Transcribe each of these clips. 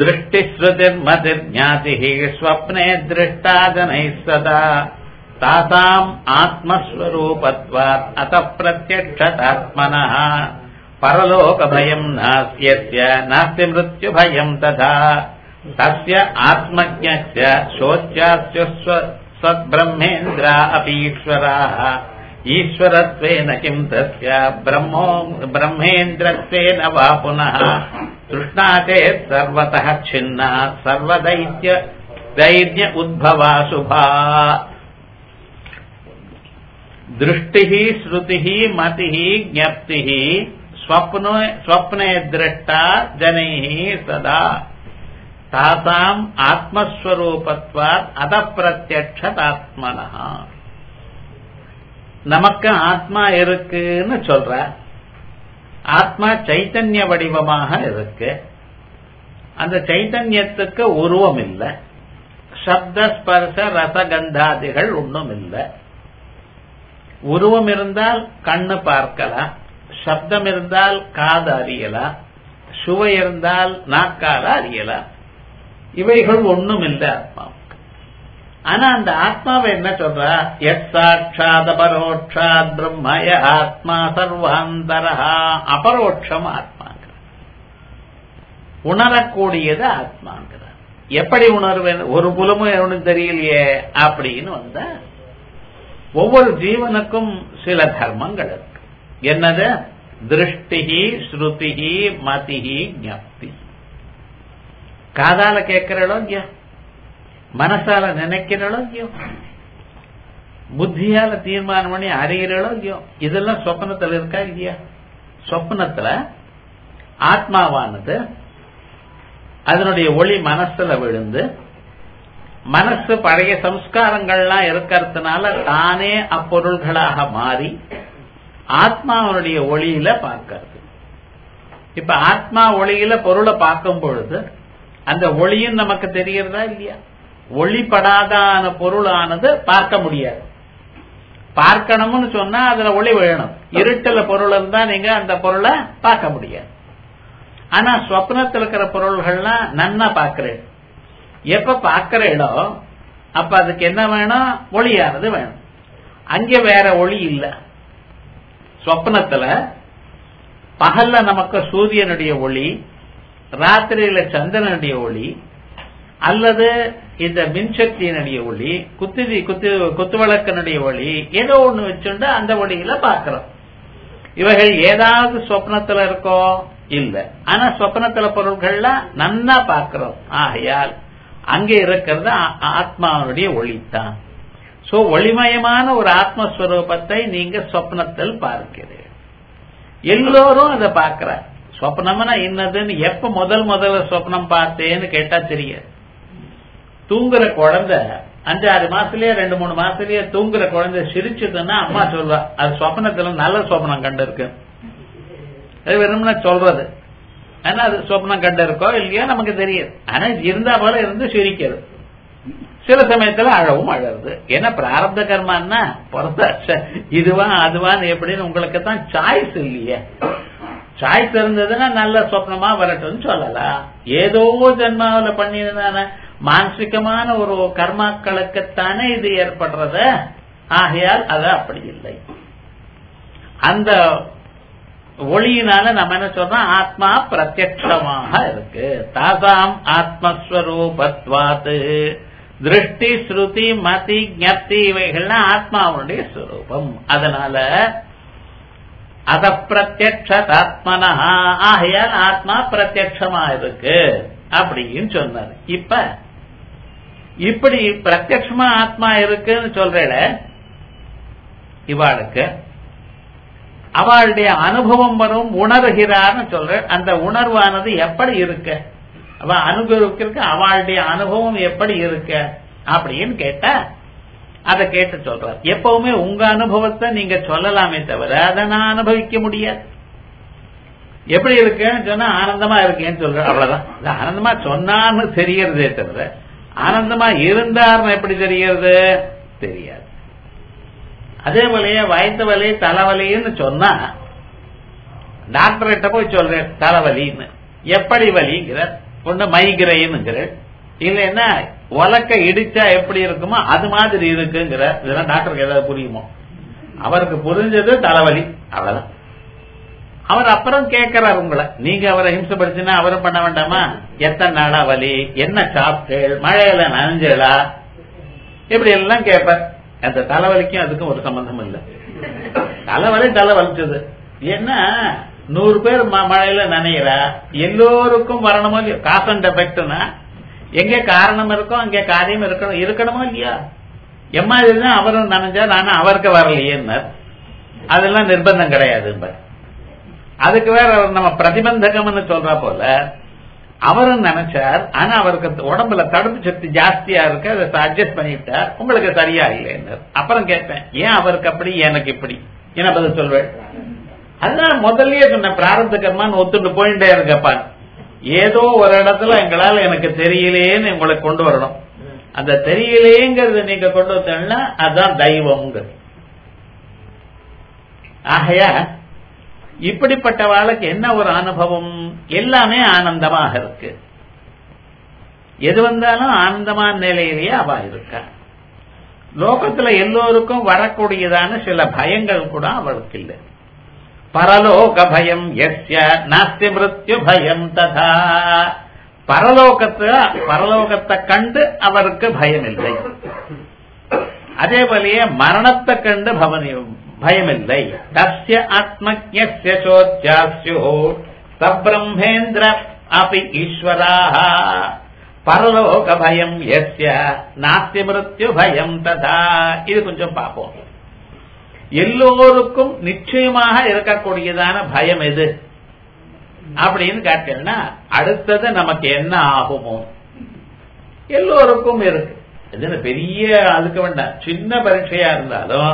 दृष्टिश्रुतिर्मतिर्ज्ञातिः स्वप्ने दृष्टा जनैः सदा तासाम् आत्मस्वरूपत्वात् अतः प्रत्यक्षतात्मनः परलोकभयम् नास्यस्य नास्ति मृत्युभयम् तथा तस्य आत्मज्ञस्य शोच्यास्य सद्ब्रह्मेन्द्रा अपीश्वराः ईश्वरत्वेन किम् तस्य ब्रह्मो ब्रह्मेन्द्रत्वेन वा पुनः तृष्णा चेत् सर्वतः छिन्ना सर्वदैत्य दैर्य उद्भवा शुभा दृष्टिः श्रुतिः मतिः ज्ञप्तिः स्वप्नो स्वप्ने दृष्टा जनैः सदा தாசாம் ஆத்மஸ்வரூபத்வாத் அத பிரத்யக்ஷதாத்மனா நமக்கு ஆத்மா இருக்குன்னு சொல்ற ஆத்மா சைத்தன்ய வடிவமாக இருக்கு அந்த சைத்தன்யத்துக்கு உருவம் இல்லை சப்த ஸ்பர்ச ரசகந்தாதிகள் ஒன்றும் இல்லை உருவம் இருந்தால் கண்ணு பார்க்கலாம் சப்தம் இருந்தால் காது அறியலாம் சுவை இருந்தால் நாக்கால அறியலாம் இவைகள் ஒண்ணும் இல்லை ஆத்மாவுக்கு ஆனா அந்த ஆத்மாவை என்ன சொல்ற எஸ் சாட்சாத் அபரோட்சாத் பிரம்மய ஆத்மா சர்வாந்தரா அபரோட்சம் ஆத்மாங்கிற உணரக்கூடியது ஆத்மாங்கிற எப்படி உணர்வேன் ஒரு புலமும் எவனும் தெரியலையே அப்படின்னு வந்தா ஒவ்வொரு ஜீவனுக்கும் சில தர்மங்கள் இருக்கு என்னது திருஷ்டிகி ஸ்ருதிகி மதிகி ஞப்தி காதால கேட்கிறளோ இல்லையோ மனசால நினைக்கிறளோ இல்லையோ புத்தியால தீர்மானம் பண்ணி அறிகிறளோ இல்லையோ இதெல்லாம் சொப்னத்துல இருக்கா இல்லையா சொப்னத்துல ஆத்மாவானது அதனுடைய ஒளி மனசுல விழுந்து மனசு பழைய சம்ஸ்காரங்கள்லாம் இருக்கிறதுனால தானே அப்பொருள்களாக மாறி ஆத்மாவனுடைய ஒளியில பார்க்கிறது இப்ப ஆத்மா ஒளியில பொருளை பார்க்கும் பொழுது அந்த ஒளியும் நமக்கு தெரியறதா இல்லையா ஒளிப்படாதான பொருளானது பார்க்க முடியாது பார்க்கணும்னு சொன்னா அதுல ஒளி வேணும் இருட்டுல பொருள் இருந்தா நீங்க அந்த பொருளை பார்க்க முடியாது ஆனா ஸ்வப்னத்தில் இருக்கிற பொருள்கள்லாம் நன்னா பார்க்கிறேன் எப்ப பார்க்கிறேனோ அப்ப அதுக்கு என்ன வேணும் ஒளியானது வேணும் அங்க வேற ஒளி இல்ல ஸ்வப்னத்துல பகல்ல நமக்கு சூரியனுடைய ஒளி ராத்திரியில சந்திரனுடைய ஒளி அல்லது இந்த மின்சக்தியினுடைய ஒளி குத்தி குத்து குத்துவிளக்கனுடைய ஒளி ஏதோ ஒண்ணு வச்சுண்டு அந்த ஒளியில பாக்கிறோம் இவைகள் ஏதாவது சொப்னத்துல இருக்கோ இல்ல ஆனா சொப்னத்துல பொருள்கள்லாம் நன்னா பார்க்கிறோம் ஆகையால் அங்க இருக்கிறது ஆத்மாவுடைய ஒளித்தான் சோ ஒளிமயமான ஒரு ஆத்மஸ்வரூபத்தை நீங்க சொப்னத்தில் பார்க்கிறீர்கள் எல்லோரும் அதை பார்க்கிறார் சொப்னம்னா என்னதுன்னு எப்ப முதல் முதல்ல சொப்னம் பார்த்தேன்னு கேட்டா தெரியாது தூங்குற குழந்தை அஞ்சாறு மாசத்துலயே ரெண்டு மூணு மாசத்துலயே தூங்குற குழந்தை சிரிச்சதுன்னா அம்மா சொல்வா அது சொப்னத்துல நல்ல சொப்னம் கண்டு இருக்கு அது வெறும்னா சொல்றது ஆனா அது சொப்னம் கண்டு இருக்கோ இல்லையோ நமக்கு தெரியாது ஆனா இருந்தா போல இருந்து சிரிக்கிறது சில சமயத்துல அழவும் அழறது ஏன்னா பிராரப்த கர்மான்னா பிறந்த இதுவா அதுவான்னு எப்படின்னு உங்களுக்கு தான் சாய்ஸ் இல்லையே சாய்ஸ் இருந்ததுன்னா நல்ல சொப்னமா வரட்டும்னு சொல்லலாம் ஏதோ ஜென்மாவில பண்ணியிருந்தான மானசிகமான ஒரு கர்மாக்களுக்குத்தானே இது ஏற்படுறத ஆகையால் அது அப்படி இல்லை அந்த ஒளியினால நம்ம என்ன சொல்றோம் ஆத்மா பிரத்யட்சமாக இருக்கு தாசாம் ஆத்மஸ்வரூபத்வாத்து திருஷ்டி ஸ்ருதி மதி ஜப்தி இவைகள்லாம் ஆத்மாவுடைய ஸ்வரூபம் அதனால அத பிரத்யக்ஷாத்மனா ஆகையால் ஆத்மா பிரத்யட்சமா இருக்கு அப்படின்னு சொன்னார் இப்ப இப்படி பிரத்யட்சமா ஆத்மா இருக்குன்னு சொல்றேல இவாளுக்கு அவளுடைய அனுபவம் வரும் உணர்கிறான்னு சொல்ற அந்த உணர்வானது எப்படி இருக்கு அவ அனுபவிக்கிறதுக்கு அவளுடைய அனுபவம் எப்படி இருக்கு அப்படின்னு கேட்டா அதை கேட்டு சொல்றார் எப்பவுமே உங்க அனுபவத்தை நீங்க சொல்லலாமே தவிர அதை நான் அனுபவிக்க முடியாது எப்படி இருக்கேன்னு சொன்னா ஆனந்தமா இருக்கேன்னு சொல்ற அவ்வளவுதான் ஆனந்தமா சொன்னான்னு தெரியறதே தவிர ஆனந்தமா இருந்தார்னு எப்படி தெரியறது தெரியாது அதே போலயே வயத்து வலி தலைவலின்னு சொன்னா டாக்டர்கிட்ட போய் சொல்றேன் தலைவலின்னு எப்படி வலிங்கிற ஒண்ணு மைக்ரைனுங்கிற இல்லைன்னா உலக்க இடிச்சா எப்படி இருக்குமோ அது மாதிரி இருக்குங்கிற இதெல்லாம் டாக்டருக்கு ஏதாவது புரியுமோ அவருக்கு புரிஞ்சது தலைவலி அவ்வளவுதான் அவர் அப்புறம் கேட்கிறார் உங்களை நீங்க அவரை ஹிம்சப்படுத்தினா அவரும் பண்ண வேண்டாமா எத்தனை நாளா வலி என்ன சாப்பிட்டேள் மழையில நனைஞ்சலா இப்படி எல்லாம் கேட்பார் அந்த தலைவலிக்கும் அதுக்கும் ஒரு சம்பந்தம் இல்லை தலைவலி தலை வலிச்சது ஏன்னா நூறு பேர் ம- மழையில நனைகிறா எல்லோருக்கும் வரணுமோ இல்லையோ காஸ் அண்ட் எஃபெக்ட்னா எங்க காரணம் இருக்கோ அங்கே காரியம் இருக்கணும் இருக்கணுமோ இல்லையா எம்மாதிரி தான் அவரும் நனைஞ்சா நானும் அவருக்கு வரலையேன்னார் அதெல்லாம் நிர்பந்தம் கிடையாது அதுக்கு வேற அவர் நம்ம பிரதிபந்தகம்னு சொல்றா போல அவரும் நினைச்சார் ஆனா அவருக்கு உடம்புல தடுப்பு சக்தி ஜாஸ்தியா இருக்கு அதை அட்ஜஸ்ட் பண்ணிட்டார் உங்களுக்கு சரியா இல்லைன்னு அப்புறம் கேட்பேன் ஏன் அவருக்கு அப்படி எனக்கு இப்படி என்ன பதில் சொல்வேன் அதுதான் முதல்லயே சொன்ன பிராரத்த கர்மான்னு ஒத்துட்டு போயிட்டே இருக்கப்பா ஏதோ ஒரு இடத்துல எங்களால எனக்கு தெரியலேன்னு உங்களை கொண்டு வரணும் அந்த தெரியலேங்கிறது நீங்க கொண்டு வந்தீங்கன்னா அதுதான் தெய்வம்ங்கிறது ஆகையா இப்படிப்பட்ட வாழ்க்கை என்ன ஒரு அனுபவம் எல்லாமே ஆனந்தமாக இருக்கு எது வந்தாலும் ஆனந்தமான நிலையிலேயே அவ இருக்கா லோகத்துல எல்லோருக்கும் வரக்கூடியதான சில பயங்கள் கூட அவளுக்கு இல்லை பரலோக பயம் எஸ்ய நாஸ்தி மிருத்யு பயம் ததா பரலோகத்தை பரலோகத்தை கண்டு அவருக்கு பயம் இல்லை அதே போலயே மரணத்தை கண்டு பவனி பயமில்லை தஸ்ய ஆத்மஜ்ய சோத்யாஸ்யோ சப்ரம்மேந்திர அப்படி ஈஸ்வராக பரலோக பயம் எஸ்ய நாஸ்தி மிருத்யு பயம் ததா இது கொஞ்சம் பார்ப்போம் எல்லோருக்கும் நிச்சயமாக இருக்கக்கூடியதான பயம் எது அப்படின்னு கேட்டீங்கன்னா அடுத்தது நமக்கு என்ன ஆகுமோ எல்லோருக்கும் இருக்கு இது பெரிய அதுக்கு வேண்டாம் சின்ன பரீட்சையா இருந்தாலும்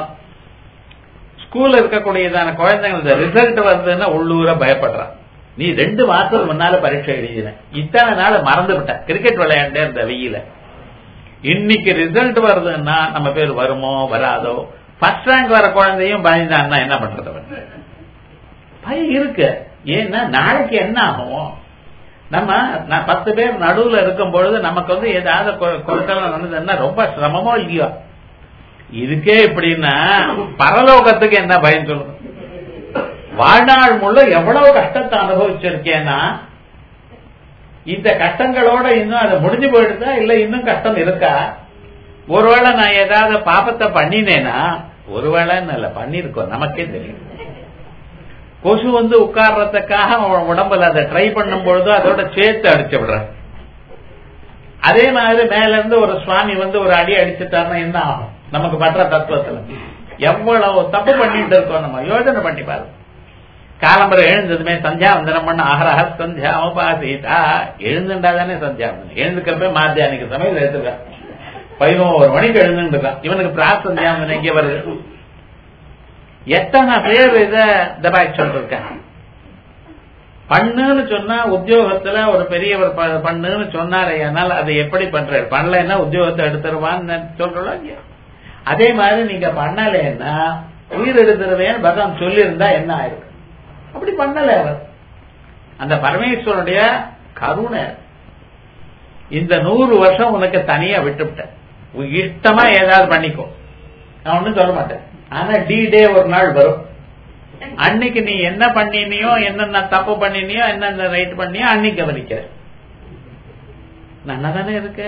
ஸ்கூல்ல இருக்கக்கூடியதான குழந்தைங்க ரிசல்ட் வருதுன்னா உள்ளூர பயப்படுறான் நீ ரெண்டு மாசத்துக்கு முன்னால பரீட்சை எழுதின இத்தனை நாள் மறந்து விட்ட கிரிக்கெட் விளையாண்டே இருந்த வெயில இன்னைக்கு ரிசல்ட் வருதுன்னா நம்ம பேர் வருமோ வராதோ ஃபர்ஸ்ட் ரேங்க் வர குழந்தையும் பயந்தான்னா என்ன பண்றது அவன் பயம் இருக்கு ஏன்னா நாளைக்கு என்ன ஆகும் நம்ம நான் பத்து பேர் நடுவுல இருக்கும் பொழுது நமக்கு வந்து ஏதாவது கொடுக்கலாம் நடந்ததுன்னா ரொம்ப சிரமமோ இல்லையோ இதுக்கே எப்படின்னா பரலோகத்துக்கு என்ன பயம் சொல்லுங்க வாழ்நாள் முழு எவ்வளவு கஷ்டத்தை அனுபவிச்சிருக்கேன்னா இந்த கஷ்டங்களோட இன்னும் அது முடிஞ்சு போயிடுதா இல்ல இன்னும் கஷ்டம் இருக்கா ஒருவேளை நான் ஏதாவது பாப்பத்தை பண்ணினேனா ஒருவேளைன்னு இல்ல பண்ணிருக்கோம் நமக்கே தெரியும் கொசு வந்து உட்கார்றதுக்காக அவன் உடம்புல அதை ட்ரை பண்ணும் பொழுது அதோட சேர்த்து அடிச்சு விடுற அதே மாதிரி மேல இருந்து ஒரு சுவாமி வந்து ஒரு அடி அடிச்சுட்டாருன்னா என்ன ஆகும் நமக்கு பற்ற தத்துவத்துல எவ்வளவு தப்பு பண்ணிட்டு இருக்கோம் நம்ம யோசனை பண்ணி பாரு காலம்பரை எழுந்ததுமே சந்தியாவந்தனம் பண்ண அகரஹ சந்தியா உபாசிதா எழுந்துண்டா தானே சந்தியாவந்தனம் எழுந்துக்கிறப்ப மாத்தியானிக்கு சமயம் எடுத்துருக்கான் பதினோரு மணிக்கு எழுந்துருக்கான் இவனுக்கு பிரார்த்த சந்தியாவந்தனம் எங்கே வருது எத்தனை பேர் இத தபாய்ச்சல் இருக்காங்க பண்ணுன்னு சொன்னா உத்தியோகத்துல ஒரு பெரியவர் பண்ணுன்னு சொன்னாரு ஆனால் அதை எப்படி பண்றாரு பண்ணலைன்னா உத்தியோகத்தை எடுத்துருவான்னு சொல்றோம் இல்லையா அதே மாதிரி நீங்க பண்ணலைன்னா உயிர் எடுத்துருவேன்னு பகவான் சொல்லியிருந்தா என்ன ஆயிருக்கு அப்படி பண்ணல அவர் அந்த பரமேஸ்வருடைய கருணை இந்த நூறு வருஷம் உனக்கு தனியா விட்டுவிட்டேன் இஷ்டமா ஏதாவது பண்ணிக்கோ நான் ஒண்ணும் சொல்ல மாட்டேன் ஆனா டி டே ஒரு நாள் வரும் அன்னைக்கு நீ என்ன பண்ணினியோ என்னென்ன தப்பு பண்ணினியோ என்னென்ன ரைட் பண்ணியோ அன்னைக்கு கவனிக்க நன்னதானே இருக்கு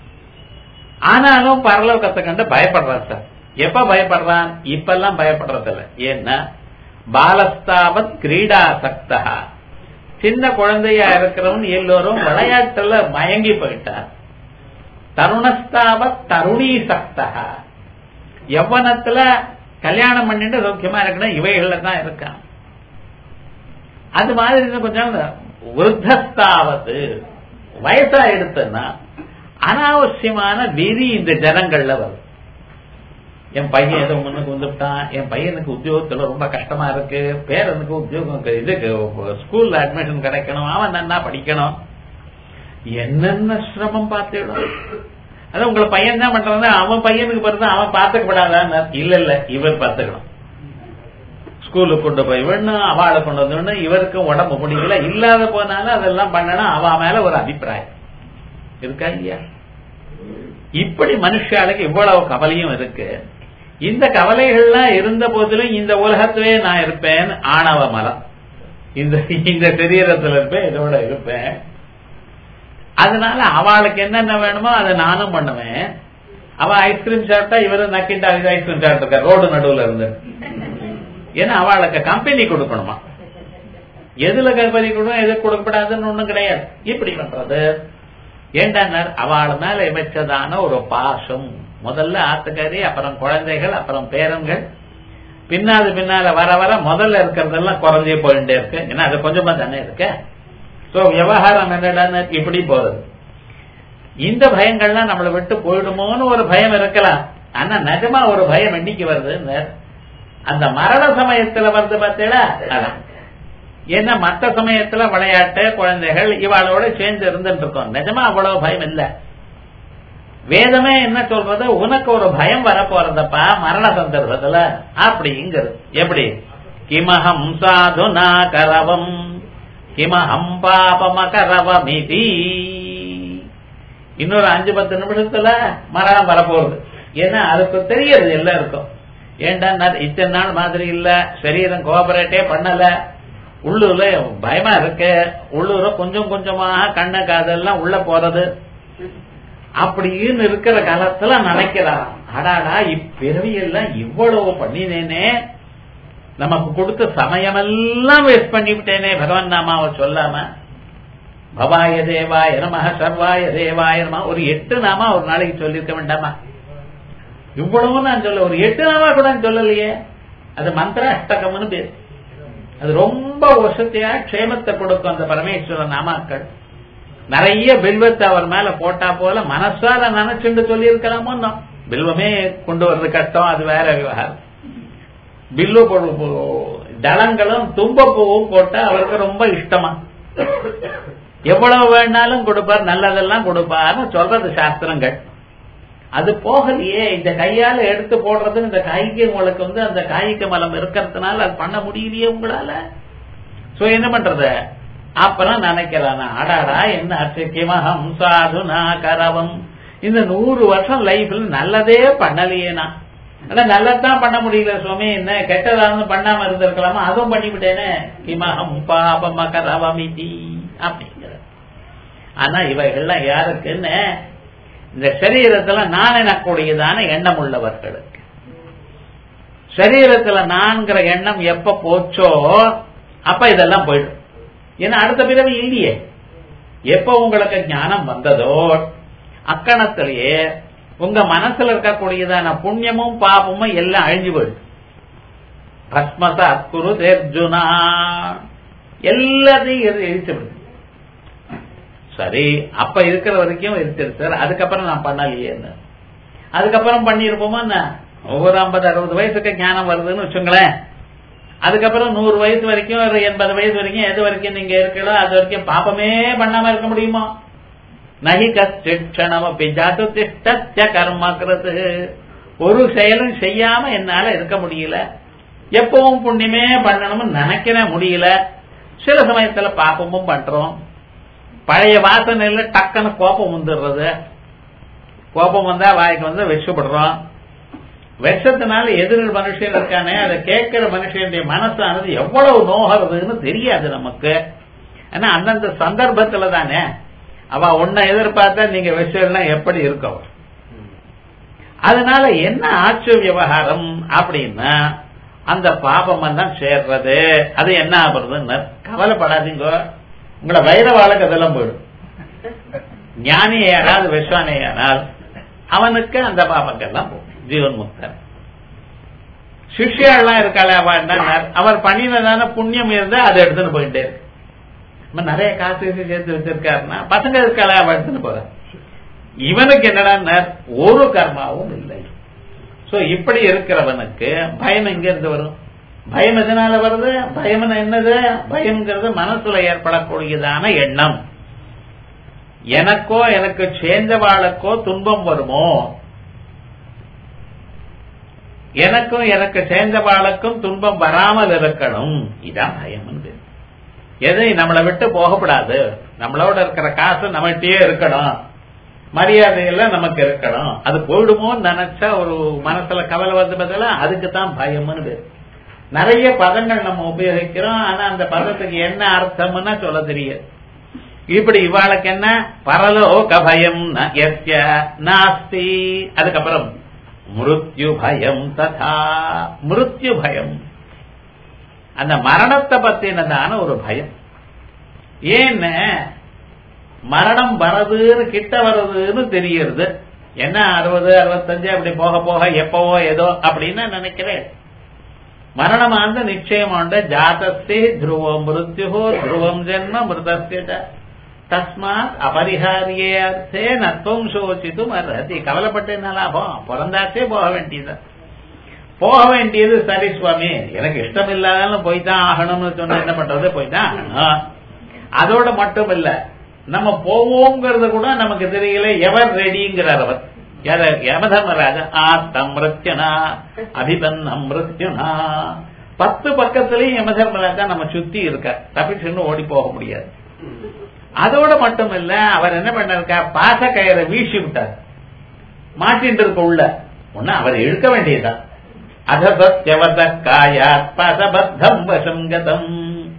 ஆனாலும் பரலோகத்தை கண்டு பயப்படுறான் சார் எப்ப பயப்படுறான் இப்ப எல்லாம் பயப்படுறது இல்ல ஏன்னா பாலஸ்தாவத் கிரீடா சக்தா சின்ன குழந்தையா இருக்கிறவன் எல்லோரும் விளையாட்டுல மயங்கி போயிட்டார் தருணஸ்தாவத் தருணி சக்தா யவனத்துல கல்யாணம் பண்ணிட்டு சௌக்கியமா இருக்கணும் இவைகள்ல தான் இருக்கான் அது மாதிரி இன்னும் கொஞ்சம் விருத்தஸ்தாவது வயசா எடுத்தன்னா அனாவசியமான வெறி இந்த ஜனங்கள்ல வரும் என் பையன் ஏதோ முன்னுக்கு வந்துட்டான் என் பையனுக்கு உத்தியோகத்துல ரொம்ப கஷ்டமா இருக்கு பேரனுக்கு உத்தியோகம் இதுக்கு ஸ்கூல்ல அட்மிஷன் கிடைக்கணும் அவன் நன்னா படிக்கணும் என்னென்ன சிரமம் பார்த்துடும் அதான் உங்களை பையன் தான் பண்றாங்க அவன் பையனுக்கு பிறகு அவன் பார்த்துக்கப்படாதான் இல்ல இல்ல இவர் பார்த்துக்கணும் ஸ்கூலுக்கு கொண்டு போய் விடணும் அவளை கொண்டு வந்து விடணும் இவருக்கும் உடம்பு முடியல இல்லாத போனாலும் அதெல்லாம் பண்ணணும் அவ மேல ஒரு அபிப்பிராயம் இருக்கா இல்லையா இப்படி மனுஷாளுக்கு இவ்வளவு கவலையும் இருக்கு இந்த கவலைகள்லாம் இருந்த போதிலும் இந்த உலகத்திலே நான் இருப்பேன் ஆணவ மலம் இந்த இந்த சரீரத்துல இருப்பேன் இதோட இருப்பேன் அதனால அவளுக்கு என்னென்ன வேணுமோ அதை நானும் பண்ணுவேன் அவ ஐஸ்கிரீம் சாப்பிட்டா இவரு நக்கிட்ட ஐஸ்கிரீம் சாப்பிட்டு ரோடு நடுவுல இருந்து ஏன்னா அவளுக்கு கம்பெனி கொடுக்கணுமா எதுல கம்பெனி கொடுக்கணும் எது கொடுக்கப்படாதுன்னு ஒண்ணும் கிடையாது இப்படி பண்றது ஏண்டா அவள் மேல வச்சதான ஒரு பாசம் முதல்ல ஆத்துக்காரி அப்புறம் குழந்தைகள் அப்புறம் பேரன்கள் பின்னாது பின்னால வர வர முதல்ல இருக்கிறதெல்லாம் குறைஞ்சே போயிட்டே இருக்கு ஏன்னா அது கொஞ்சமா தானே இருக்கு சோ விவகாரம் என்னடான்னு இப்படி போறது இந்த பயங்கள்லாம் நம்மளை விட்டு போயிடுமோன்னு ஒரு பயம் இருக்கலாம் ஆனா நிஜமா ஒரு பயம் என்னைக்கு வருது அந்த மரண சமயத்துல வருது பார்த்தீங்களா அதான் ஏன்னா மற்ற சமயத்துல விளையாட்டு குழந்தைகள் இவாளோட சேர்ந்து இருந்துட்டு இருக்கோம் நிஜமா அவ்வளவு பயம் இல்ல வேதமே என்ன சொல்றது உனக்கு ஒரு பயம் வர போறதப்பா மரண சந்தர்ப்பத்துல அப்படிங்கிறது எப்படி கிமஹம் சாதுனா கரவம் கிமஹம் பாபமகரவமிதி இன்னொரு அஞ்சு பத்து நிமிஷத்துல மரணம் வரப்போகுது ஏன்னா அதுக்கு தெரியுது எல்லாருக்கும் ஏண்டா இத்தனை நாள் மாதிரி இல்ல சரீரம் கோஆபரேட்டே பண்ணல உள்ளூர்ல பயமா இருக்கு உள்ளூர கொஞ்சம் கொஞ்சமாக கண்ணு காதெல்லாம் உள்ள போறது அப்படின்னு இருக்கிற காலத்துல நினைக்கிறான் அடாடா இப்பிறவி எல்லாம் இவ்வளவு பண்ணினேனே நமக்கு கொடுத்த சமயமெல்லாம் வேஸ்ட் பண்ணிவிட்டேனே பகவான் நாமாவை சொல்லாம பவாய தேவாய நம சர்வாய தேவாய நம ஒரு எட்டு நாமா ஒரு நாளைக்கு சொல்லியிருக்க வேண்டாமா இவ்வளவு நான் சொல்ல ஒரு எட்டு நாமா கூட சொல்லலையே அது மந்திர அஷ்டகம்னு பேர் அது ரொம்ப வசதியா க்ஷேமத்தை கொடுக்கும் அந்த பரமேஸ்வர நாமாக்கள் நிறைய பில்வத்தை அவர் மேல போட்டா போல மனசால நினைச்சுட்டு சொல்லி இருக்கலாமோ பில்வமே கொண்டு வர்றது கஷ்டம் அது வேற விவகாரம் பில்லு தளங்களும் தும்பப்பூவும் போட்டா அவருக்கு ரொம்ப இஷ்டமா எவ்வளவு வேணாலும் கொடுப்பார் நல்லதெல்லாம் கொடுப்பார்னு சொல்றது சாஸ்திரங்கள் அது போகலையே இந்த கையால எடுத்து போடுறது இந்த காய்க்கு உங்களுக்கு வந்து அந்த காய்க்கு மலம் இருக்கிறதுனால அது பண்ண முடியலையே உங்களால சோ என்ன பண்றது அப்புறம் நினைக்கிறானா அடாடா என்ன அச்சக்கியமஹம் சாதுனா கரவம் இந்த நூறு வருஷம் லைஃப்ல நல்லதே பண்ணலையே நான் ஆனா நல்லதான் பண்ண முடியல சுவாமி என்ன கெட்டதானு பண்ணாம இருந்திருக்கலாமா அதுவும் பண்ணிவிட்டேனே கிமஹம் பாபம கரவமிதி அப்படிங்கிற ஆனா இவைகள்லாம் யாருக்குன்னு இந்த சரீரத்துல நான் எனக்கூடியதான எண்ணம் உள்ளவர்களுக்கு சரீரத்துல நான்கிற எண்ணம் எப்ப போச்சோ அப்ப இதெல்லாம் போயிடும் ஏன்னா அடுத்த பிறவி இல்லையே எப்ப உங்களுக்கு ஞானம் வந்ததோ அக்கணத்திலேயே உங்க மனசுல இருக்கக்கூடியதான புண்ணியமும் பாபமும் எல்லாம் அழிஞ்சு போயிடும் பஸ்மச அக்குரு தேர்ஜுனா எல்லாத்தையும் எரிச்சு விடுது சரி அப்ப இருக்கிற வரைக்கும் இருக்குது சார் அதுக்கப்புறம் நான் பண்ணலையேன்னு அதுக்கப்புறம் பண்ணிருப்போமா என்ன ஒவ்வொரு ஐம்பது அறுபது வயசுக்கு ஞானம் வருதுன்னு வச்சுங்களேன் அதுக்கப்புறம் நூறு வயசு வரைக்கும் ஒரு எண்பது வயசு வரைக்கும் எது வரைக்கும் நீங்க இருக்கீங்களோ அது வரைக்கும் பாப்பமே பண்ணாம இருக்க முடியுமா நகி கஷ்டமப்பி ஜாத்து திஷ்ட கர்மக்கிறது ஒரு செயலும் செய்யாம என்னால இருக்க முடியல எப்பவும் புண்ணியமே பண்ணணும்னு நினைக்கிற முடியல சில சமயத்துல பாப்பமும் பண்றோம் பழைய வாசனையில டக்குன்னு கோபம் வந்துடுறது கோபம் வந்தா வாய்க்கு வந்து விஷப்படுறோம் விஷத்தினால எதிரில் மனுஷன் இருக்கானே அதை கேட்கிற மனுஷனுடைய மனசானது எவ்வளவு நோகிறதுன்னு தெரியாது நமக்கு ஏன்னா அந்தந்த சந்தர்ப்பத்துல தானே அவ உன்னை எதிர்பார்த்தா நீங்க விஷயம்லாம் எப்படி இருக்கும் அதனால என்ன ஆட்சி விவகாரம் அப்படின்னா அந்த பாபம் தான் சேர்றது அது என்ன ஆகுறதுன்னு கவலைப்படாதீங்க உங்களை வைரவாளுக்கு அதெல்லாம் போயிடும் ஞானி யாராவது விஸ்வானியானால் அவனுக்கு அந்த பாபங்கள்லாம் போகும் ஜீவன் முக்தன் சிஷ்யாலாம் இருக்காளே அவ என்ன அவர் பண்ணினதான புண்ணியம் இருந்தா அதை எடுத்துன்னு போயிட்டே இருக்கு நிறைய காசு சேர்த்து வச்சிருக்காருன்னா பசங்க இருக்காளே அவ எடுத்துன்னு போற இவனுக்கு என்னடா ஒரு கர்மாவும் இல்லை சோ இப்படி இருக்கிறவனுக்கு பயம் எங்க இருந்து வரும் பயம் எதனால வருது பயம் என்னது பயம்ங்கிறது மனசுல ஏற்படக்கூடியதான எண்ணம் எனக்கோ எனக்கு சேர்ந்தவாளுக்கோ துன்பம் வருமோ எனக்கும் எனக்கு சேர்ந்தவாளுக்கும் துன்பம் வராமல் இருக்கணும் இதான் பயம் எதை நம்மளை விட்டு போகக்கூடாது நம்மளோட இருக்கிற காசு நம்மகிட்டயே இருக்கணும் மரியாதை எல்லாம் நமக்கு இருக்கணும் அது போயிடுமோன்னு நினைச்சா ஒரு மனசுல கவலை வந்து பதிலா அதுக்கு தான் பயம்னு பேரு. நிறைய பதங்கள் நம்ம உபயோகிக்கிறோம் ஆனா அந்த பதத்துக்கு என்ன அர்த்தம்னா சொல்ல தெரியாது இப்படி இவாளுக்கு என்ன பரலோக பயம் ந யஸ்ய நாஸ்தி அதுக்கப்புறம் மிருத்யு பயம் ததா மிருத்யு பயம் அந்த மரணத்தை பத்தினதான ஒரு பயம் ஏன்னு மரணம் வரதுன்னு கிட்ட வர்றதுன்னு தெரியுது என்ன அறுபது அறுபத்தஞ்சு அப்படி போக போக எப்பவோ ஏதோ அப்படின்னு நினைக்கிறேன் மரணமானது நிச்சயமாண்ட ஜாதஸ்தே துருவம் மிருத்யு துருவம் ஜென்ம மிருதஸ்ய ச. தஸ்மாத் அபரிஹாரியே அர்த்தே நத்துவம் சோசித்தும் அர்ஹதி கவலைப்பட்டு என்ன லாபம் பிறந்தாச்சே போக வேண்டியது போக வேண்டியது சரி சுவாமி எனக்கு இஷ்டம் இல்லாதாலும் போய் தான் ஆகணும்னு சொன்னா என்ன பண்றது போய் தான் ஆகணும். அதோட மட்டும் இல்ல நம்ம போவோங்கிறது கூட நமக்கு தெரியல எவர் ரெடிங்கிறார் அவர் யார- யமதர்மராஜா ஆத்தம் மிருத்யனா அபிபன்னம் மிருத்யுனா பத்து பக்கத்திலையும் யமதர்மராஜா நம்ம சுத்தி இருக்க தப்பிச்சுன்னு ஓடி போக முடியாது அதோட மட்டும் இல்ல அவர் என்ன பண்ணாருக்கா பாச கயிறை வீசி விட்டார் மாட்டின் இருக்க உள்ள ஒண்ணு அவர் இழுக்க வேண்டியதுதான் அதபத்யவத காயாத் பதபத்தம் வசங்கதம்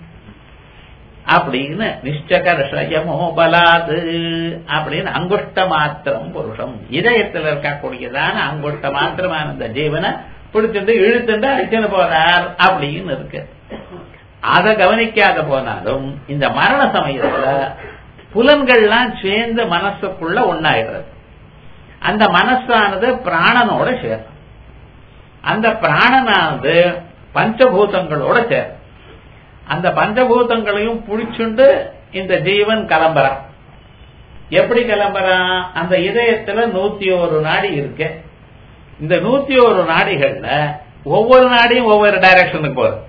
அப்படின்னு நிஷ்டகர்ஷயமோ பலாது அப்படின்னு அங்குஷ்ட மாத்திரம் புருஷம் இதயத்தில் இருக்கக்கூடியதான அங்குஷ்ட மாத்திரமான இந்த ஜீவனை பிடிச்சிட்டு இழுத்துட்டு அடிச்சுன்னு போறார் அப்படின்னு இருக்கு அதை கவனிக்காத போனாலும் இந்த மரண சமயத்துல புலன்கள்லாம் சேர்ந்து மனசுக்குள்ள ஒன்னாயிடுறது அந்த மனசானது பிராணனோட சேரும் அந்த பிராணனானது பஞ்சபூதங்களோட சேரும் அந்த பஞ்சபூதங்களையும் புடிச்சுண்டு இந்த ஜீவன் கிளம்புறான் எப்படி கிளம்புறான் அந்த இதயத்துல நூத்தி ஒரு நாடி இருக்கு இந்த நூத்தி ஒரு நாடிகள்ல ஒவ்வொரு நாடியும் ஒவ்வொரு டைரக்ஷனுக்கு போறது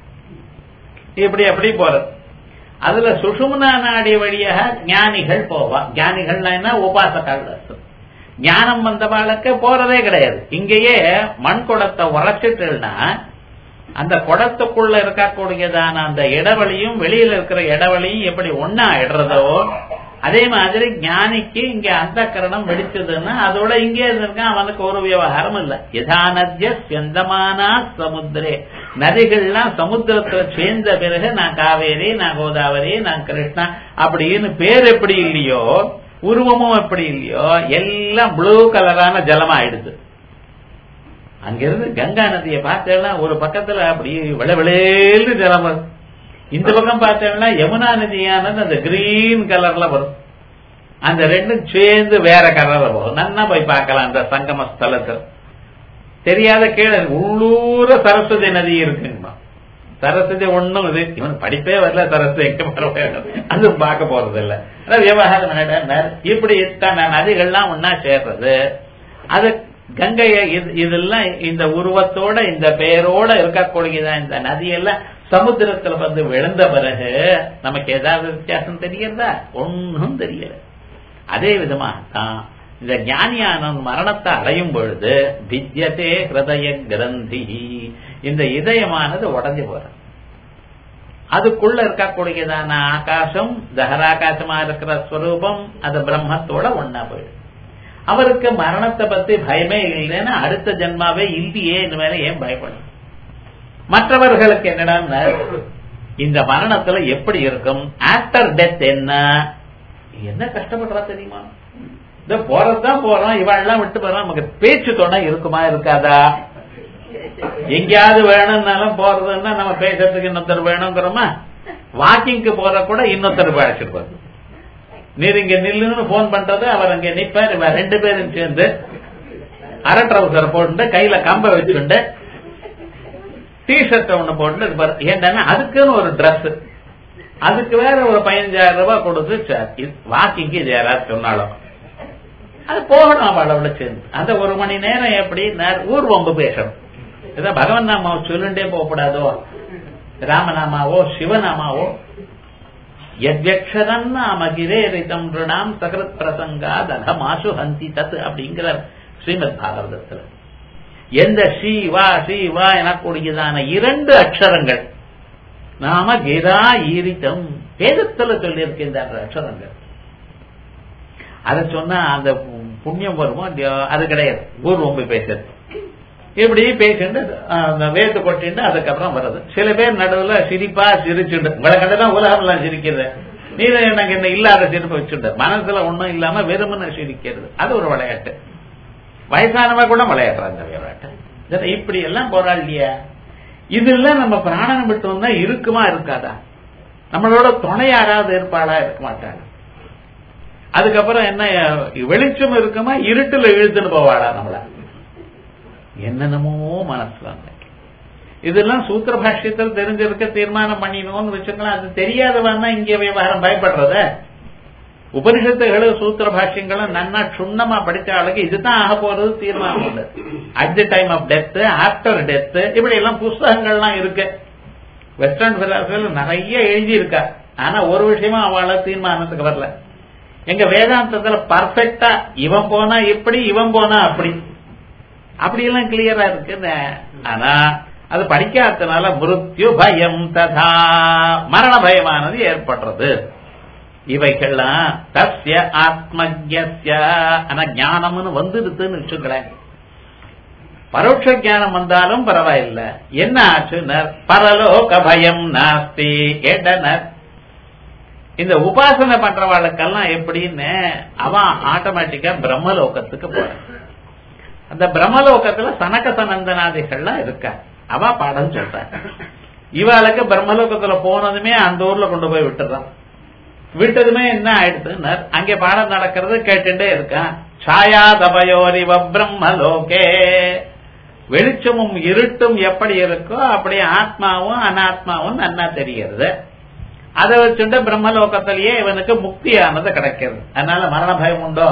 இப்படி அப்படி போறது அதுல சுஷும்னா நாடி வழியாக ஞானிகள் போவா ஞானிகள்னா என்ன உபாசகால் அர்த்தம் ஞானம் வந்தவாளுக்கு போறதே கிடையாது இங்கேயே மண் குடத்தை உரைச்சிட்டுனா அந்த குடத்துக்குள்ள இருக்கக்கூடியதான அந்த இடவெளியும் வெளியில இருக்கிற இடவெளியும் எப்படி ஒன்னா இடுறதோ அதே மாதிரி ஞானிக்கு இங்க அந்த கரணம் வெடிச்சதுன்னா அதோட இங்கே இருந்திருக்கான் அவனுக்கு ஒரு விவகாரம் இல்ல யதா நத்திய செந்தமானா சமுத்திரே நதிகள்லாம் சமுத்திரத்துல சேர்ந்த பிறகு நான் காவேரி நான் கோதாவரி நான் கிருஷ்ணா அப்படின்னு பேர் எப்படி இல்லையோ உருவமும் எப்படி இல்லையோ எல்லாம் ப்ளூ கலரான ஜலமா ஆயிடுது அங்கிருந்து கங்கா நதியை பார்த்தேன்னா ஒரு பக்கத்துல அப்படி விளவிளேன்னு ஜலம் வரும் இந்த பக்கம் பார்த்தேன்னா யமுனா நதியானது அந்த கிரீன் கலர்ல வரும் அந்த ரெண்டும் சேர்ந்து வேற கலர்ல வரும் நன்னா போய் பார்க்கலாம் அந்த சங்கம ஸ்தலத்தில் தெரியாத கீழே உள்ளூர சரஸ்வதி நதி இருக்குங்கம்மா சரஸ்வதி ஒண்ணும் இது இவன் படிப்பே வரல சரஸ்வதி எங்க பரவாயில்ல அது பார்க்க போறது இல்ல அதான் விவகாரம் என்னடா இப்படி இத்தனை நதிகள்லாம் ஒன்னா சேர்றது அது கங்கைய இது- இதெல்லாம் இந்த உருவத்தோட இந்த பெயரோட இருக்கக்கூடியதான் இந்த நதியெல்லாம் சமுத்திரத்துல வந்து விழுந்த பிறகு நமக்கு ஏதாவது வித்தியாசம் தெரியறதா ஒன்னும் தெரியல அதே விதமாகத்தான் இந்த ஞானியானவன் மரணத்தை அடையும் பொழுது வித்யதே ஹிருதய கிரந்தி இந்த இதயமானது உடஞ்சு போறது அதுக்குள்ள இருக்கக்கூடியதான ஆகாசம் தகராகாசமா இருக்கிற ஸ்வரூபம் அது பிரம்மத்தோட ஒன்னா போயிடும் அவருக்கு மரணத்தை பத்தி பயமே இல்லைன்னா அடுத்த ஜென்மாவே இல்லையே இந்த மேல ஏன் பயப்படும் மற்றவர்களுக்கு என்னடா இந்த மரணத்துல எப்படி இருக்கும் ஆஃப்டர் டெத் என்ன என்ன கஷ்டப்படுறா தெரியுமா இந்த போறதுதான் போறோம் இவாள்லாம் விட்டு போறோம் நமக்கு பேச்சு துணை இருக்குமா இருக்காதா எங்கேயாவது வேணும்னாலும் போறதுன்னா நம்ம பேசுறதுக்கு இன்னொருத்தர் வேணுங்கிறோமா வாக்கிங்க்கு போற கூட இன்னொருத்தர் அழைச்சிட்டு போறது நீர் இங்க நில்லுன்னு போன் பண்றது அவர் அங்க நிப்பார் இவர் ரெண்டு பேரும் சேர்ந்து அரை ட்ரௌசர் போட்டு கையில கம்ப வச்சுண்டு டிஷர்ட் ஒண்ணு போட்டு இருப்பாரு ஏன்டா அதுக்குன்னு ஒரு Dress அதுக்கு வேற ஒரு பதினஞ்சாயிரம் ரூபாய் கொடுத்து வாக்கிங்கு இது யாராவது சொன்னாலும் அது போகணும் அவளோட சேர்ந்து அந்த ஒரு மணி நேரம் எப்படி நேர- ஊர் வம்பு பேசணும் ஏதோ பகவன் நாமாவை சொல்லுண்டே போகக்கூடாதோ ராமநாமாவோ சிவநாமாவோ எத்யக்ஷரன் நாம கிரேரிதம் ரிணாம் சகரத் பிரசங்கா தகமாசு ஹந்தி தத் அப்படிங்கிற ஸ்ரீமத் பாகவதத்துல எந்த ஷீவா ஷீவா எனக்கூடியதான இரண்டு அக்ஷரங்கள் நாம கீதா ஈரித்தம் வேதத்துல சொல்லியிருக்கின்ற அக்ஷரங்கள் அதை சொன்னா அந்த புண்ணியம் வருமோ இல்லையோ அது கிடையாது பூர்வம் போய் பேசுறது இப்படி பேசிட்டு அந்த வேத்து கொட்டிட்டு அதுக்கப்புறம் வருது சில பேர் நடுவுல சிரிப்பா சிரிச்சுண்டு உங்களை கண்டுதான் உலகம் எல்லாம் சிரிக்கிறது நீ எனக்கு என்ன இல்லாத சிரிப்பு வச்சுட்டு மனசுல ஒண்ணும் இல்லாம வெறுமனை சிரிக்கிறது அது ஒரு விளையாட்டு வயசானவ கூட விளையாடுற அந்த விளையாட்டு இப்படி எல்லாம் போராடலையா இதெல்லாம் நம்ம பிராணனம் விட்டு வந்தா இருக்குமா இருக்காதா நம்மளோட துணை யாராவது இருப்பாளா இருக்க மாட்டாங்க அதுக்கப்புறம் என்ன வெளிச்சம் இருக்குமா இருட்டுல இழுத்துட்டு போவாளா நம்மள என்னென்னமோ மனசுல இதெல்லாம் சூத்திர பாஷ்யத்தில் தெரிஞ்சிருக்க தீர்மானம் பண்ணிடணும்னு வச்சுக்கலாம் அது தெரியாதவன் இங்க விவகாரம் பயப்படுறத உபனிஷத்துகளு சூத்திர பாஷ்யங்களும் நன்னா சுண்ணமா படிச்ச ஆளுக்கு இதுதான் ஆக போறது தீர்மானம் உண்டு at the time of death after death இப்படி எல்லாம் புஸ்தகங்கள்லாம் இருக்கு வெஸ்டர்ன் பிலாசபியில் நிறைய எழுதி இருக்கா ஆனா ஒரு விஷயமா அவளை தீர்மானத்துக்கு வரல எங்க வேதாந்தத்துல பர்ஃபெக்டா இவன் போனா இப்படி இவன் போனா அப்படி அப்படி எல்லாம் கிளியரா இருக்கு ஆனா அது படிக்காதனால மிருத்யு பயம் ததா மரண பயமானது ஏற்படுறது இவைகள்லாம் தஸ்ய ஆத்மஜ்ய ஆனா ஞானம்னு வந்துடுதுன்னு வச்சுக்கிறேன் பரோட்ச ஞானம் வந்தாலும் பரவாயில்ல என்ன ஆச்சுனர் பரலோக பயம் நாஸ்தி கேட்டனர் இந்த உபாசனை பண்றவாளுக்கெல்லாம் எப்படின்னு அவன் ஆட்டோமேட்டிக்கா பிரம்மலோகத்துக்கு போறான் அந்த பிரம்மலோகத்துல சனக சனந்தனாதிகள்லாம் இருக்கா அவ பாடம் சொல்றான் இவாளுக்கு பிரம்மலோகத்துல போனதுமே அந்த ஊர்ல கொண்டு போய் விட்டுறான் விட்டதுமே என்ன ஆயிடுச்சுன்னா அங்கே பாடம் நடக்கிறது கேட்டுட்டே இருக்கான் சாயா தபயோரிவ பிரம்மலோகே வெளிச்சமும் இருட்டும் எப்படி இருக்கோ அப்படி ஆத்மாவும் அனாத்மாவும் நன்னா தெரிகிறது அதை வச்சுட்டு பிரம்மலோகத்திலேயே இவனுக்கு முக்தியானது கிடைக்கிறது அதனால மரண பயம் உண்டோ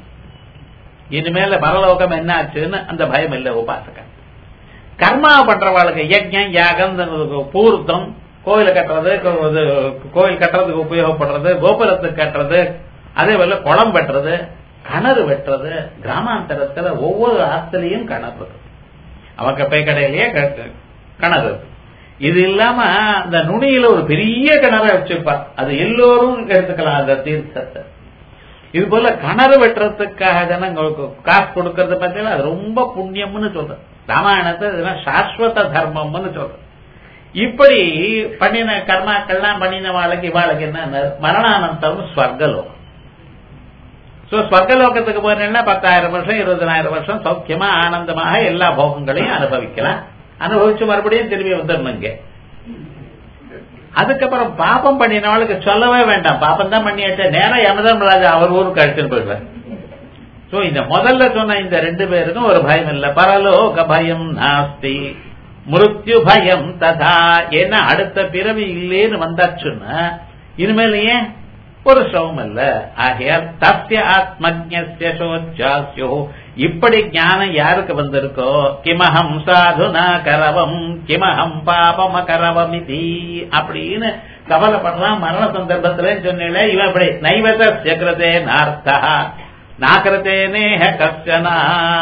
இனிமேல பரலோகம் என்ன ஆச்சுன்னு அந்த பயம் இல்லை உபாசகன் கர்மா பண்றவாளுக்கு யஜ்யம் யாகம் பூர்த்தம் கோயில் கட்டுறது கோயில் கட்டுறதுக்கு உபயோகப்படுறது கோபுரத்துக்கு கட்டுறது அதே போல குளம் வெட்டுறது கிணறு வெட்டுறது கிராமாந்தரத்துல ஒவ்வொரு ஆத்துலயும் கிணறு இருக்கு அவங்க போய் கடையிலேயே கிணறு இது இல்லாம அந்த நுனியில ஒரு பெரிய கிணற வச்சிருப்பா அது எல்லோரும் எடுத்துக்கலாம் அந்த தீர்த்தத்தை இது போல கிணறு வெட்டுறதுக்காக ஜனங்களுக்கு காசு கொடுக்கறது பார்த்தீங்கன்னா அது ரொம்ப புண்ணியம்னு சொல்றேன் ராமாயணத்தை இதெல்லாம் சாஸ்வத தர்மம்னு சொல்றேன் இப்படி பண்ணின கர்மாக்கள்லாம் பண்ணின வாழ்க்கை இவாளுக்கு என்ன மரணானந்தம் ஸ்வர்கலோகம் சோ ஸ்வர்கலோகத்துக்கு போறேன்னா பத்தாயிரம் வருஷம் இருபதனாயிரம் வருஷம் சௌக்கியமா ஆனந்தமாக எல்லா போகங்களையும் அனுபவிக்கலாம் அனுபவிச்சு மறுபடியும் திரும்பி வந்துடணுங்க அதுக்கப்புறம் பாப்பம் பண்ணினவளுக்கு சொல்லவே வேண்டாம் பாப்பம் தான் பண்ணியாச்சா நேரம் யமதர்மராஜா அவர் ஊருக்கு அழைச்சுன்னு போயிடுவார் சோ இந்த முதல்ல சொன்ன இந்த ரெண்டு பேருக்கும் ஒரு பயம் இல்ல பரலோக பயம் நாஸ்தி மிருத்யு பயம் ததா ஏன்னா அடுத்த பிறவி இல்லேன்னு வந்தாச்சுன்னா இனிமேல் ஏன் ஒரு சிரமம் இல்ல ஆகையால் தஸ்ய ஆத்மஜ்ய சோச்சாஸ்யோ இப்படி ஞானம் யாருக்கு வந்திருக்கோ கிமஹம் சாதுனா கரவம் கிமஹம் பாபம கரவம் இது அப்படின்னு கவலைப்படலாம் மரண சந்தர்ப்பத்துல சொன்னீங்களே இவன் இப்படி நைவதஸ்ய கிருதே நார்த்தா நாக்கிரதேனேஹ கஷ்டனா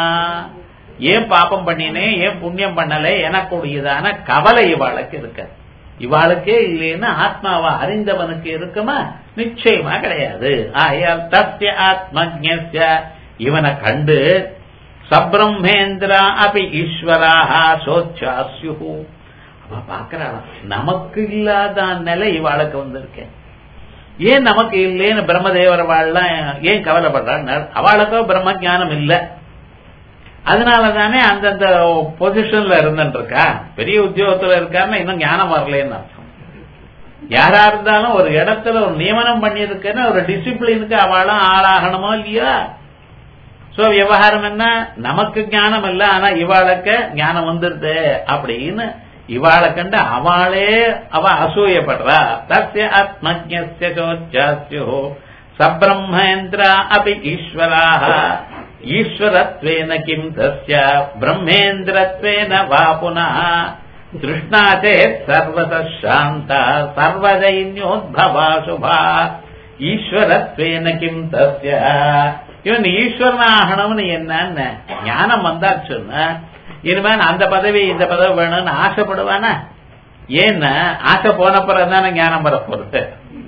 ஏன் பாப்பம் பண்ணினே ஏன் புண்ணியம் பண்ணல எனக்கூடியதான கவலை இவாளுக்கு இருக்க இவாளுக்கே இல்லைன்னா ஆத்மாவா அறிந்தவனுக்கு இருக்குமா நிச்சயமா கிடையாது ஆயால் தத்திய ஆத்மஜ்ய இவனை கண்டு சப்ரம்மேந்திரா அபி ஈஸ்வராக சோச்சாஸ்யு அவ பாக்குறாளா நமக்கு இல்லாத நிலை இவாளுக்கு வந்திருக்கேன் ஏன் நமக்கு இல்லேன்னு பிரம்மதேவர் வாழலாம் ஏன் கவலைப்படுறாள் அவளுக்கோ பிரம்ம ஜானம் இல்லை அதனால தானே அந்தந்த பொசிஷன்ல இருந்துட்டு இருக்கா பெரிய உத்தியோகத்துல இருக்காருன்னா இன்னும் ஞானம் வரலன்னு அர்த்தம் யாரா இருந்தாலும் ஒரு இடத்துல ஒரு நியமனம் பண்ணியிருக்குன்னா ஒரு டிசிப்ளினுக்கு அவளும் ஆளாகணுமோ இல்லையா சோ விவகாரம் என்ன நமக்கு ஞானம் இல்ல ஆனா இவாளுக்கு ஞானம் வந்துருது அப்படின்னு இவாளை கண்டு அவளே அவ அசூயப்படுறா தஸ்ய ஆத்மஜோச்சாஸ்யோ சப்ரம்மேந்திரா அபி ஈஸ்வராக ஈஸ்வரத்வேன கிம் தஸ்ய பிரம்மேந்திரத்வேன வா புனः திருஷ்ணா சேத் சர்வத சாந்தா சர்வதைன்யோத்பவா சுபா ஈஸ்வரத்வேன கிம் தஸ்ய இவன் ஈஸ்வரன் ஆகணும்னு என்னன்னு ஞானம் வந்தாச்சுன்னா இனிமேல் அந்த பதவி இந்த பதவி வேணும்னு ஆசைப்படுவானா ஏன்னா ஆசை போன பிறகுதானே ஞானம் வர போறது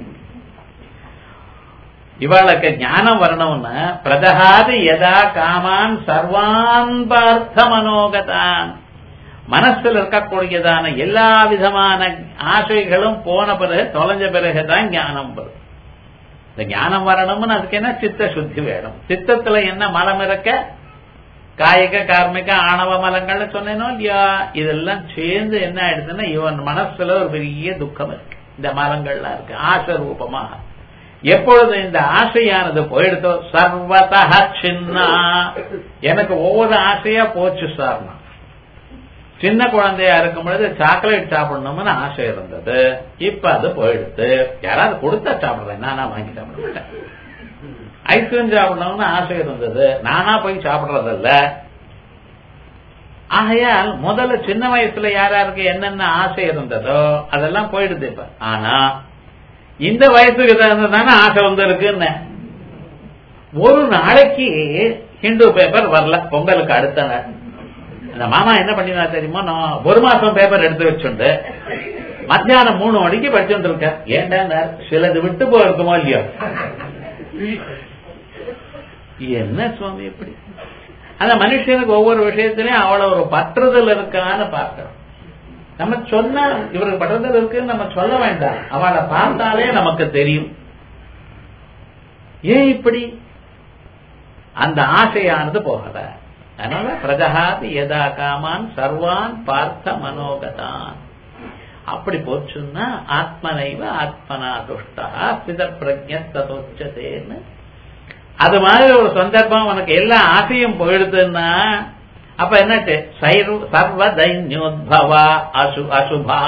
இவளுக்கு ஞானம் வரணும்னா பிரதகாது எதா காமான் சர்வான் பார்த்த மனோகதான் மனசுல இருக்கக்கூடியதான எல்லா விதமான ஆசைகளும் போன பிறகு தொலைஞ்ச பிறகுதான் ஞானம் வரும் இந்த ஞானம் வரணும்னு அதுக்கு என்ன சித்த சுத்தி வேணும் சித்தத்துல என்ன மலம் இருக்க காய்க கார்மிக ஆணவ மலங்கள்னு சொன்னேனோ இல்லையா இதெல்லாம் சேர்ந்து என்ன ஆயிடுதுன்னா இவன் மனசுல ஒரு பெரிய துக்கம் இருக்கு இந்த மலங்கள்லாம் இருக்கு ஆசை ரூபமாக எப்பொழுது இந்த ஆசையானது போயிடுதோ சர்வதா சின்ன எனக்கு ஒவ்வொரு ஆசையா போச்சு சார்னா சின்ன குழந்தையா இருக்கும் பொழுது சாக்லேட் சாப்பிடணும்னு ஆசை இருந்தது இப்ப அது போயிடுது யாராவது கொடுத்தா சாப்பிடுறேன் நானா வாங்கி சாப்பிட மாட்டேன் ஐஸ்கிரீம் சாப்பிடணும்னு ஆசை இருந்தது நானா போய் சாப்பிடுறதில்ல ஆகையால் முதல்ல சின்ன வயசுல யாராருக்கு என்னென்ன ஆசை இருந்ததோ அதெல்லாம் போயிடுது இப்ப ஆனா இந்த வயசுக்கு தகுந்ததானே ஆசை வந்து இருக்குன்னு ஒரு நாளைக்கு ஹிந்து பேப்பர் வரல பொங்கலுக்கு அடுத்த நாள் அந்த மாமா என்ன பண்ணினா தெரியுமா நான் ஒரு மாசம் பேப்பர் எடுத்து வச்சுண்டு மத்தியானம் மூணு மணிக்கு படிச்சுட்டு இருக்கேன் ஏன்டா சிலது விட்டு போயிருக்குமோ இல்லையோ என்ன சுவாமி எப்படி அந்த மனுஷனுக்கு ஒவ்வொரு விஷயத்திலையும் அவ்வளவு ஒரு பற்றுதல் இருக்கான்னு பார்க்கணும் நம்ம சொன்னா இவருக்கு பற்றுதல் இருக்குன்னு நம்ம சொல்ல வேண்டாம் அவளை பார்த்தாலே நமக்கு தெரியும் ஏன் இப்படி அந்த ஆசையானது போகல அதனால பிரஜகாதி எதா காமான் சர்வான் பார்த்த மனோகதான் அப்படி போச்சுன்னா ஆத்மனைவ ஆத்மனா துஷ்டா ஸ்தித பிரஜத்தோச்சதேன்னு அது மாதிரி ஒரு சந்தர்ப்பம் உனக்கு எல்லா ஆசையும் போயிடுதுன்னா அப்ப என்னட்டு சர்வ தைன்யோத்பவா அசு அசுபா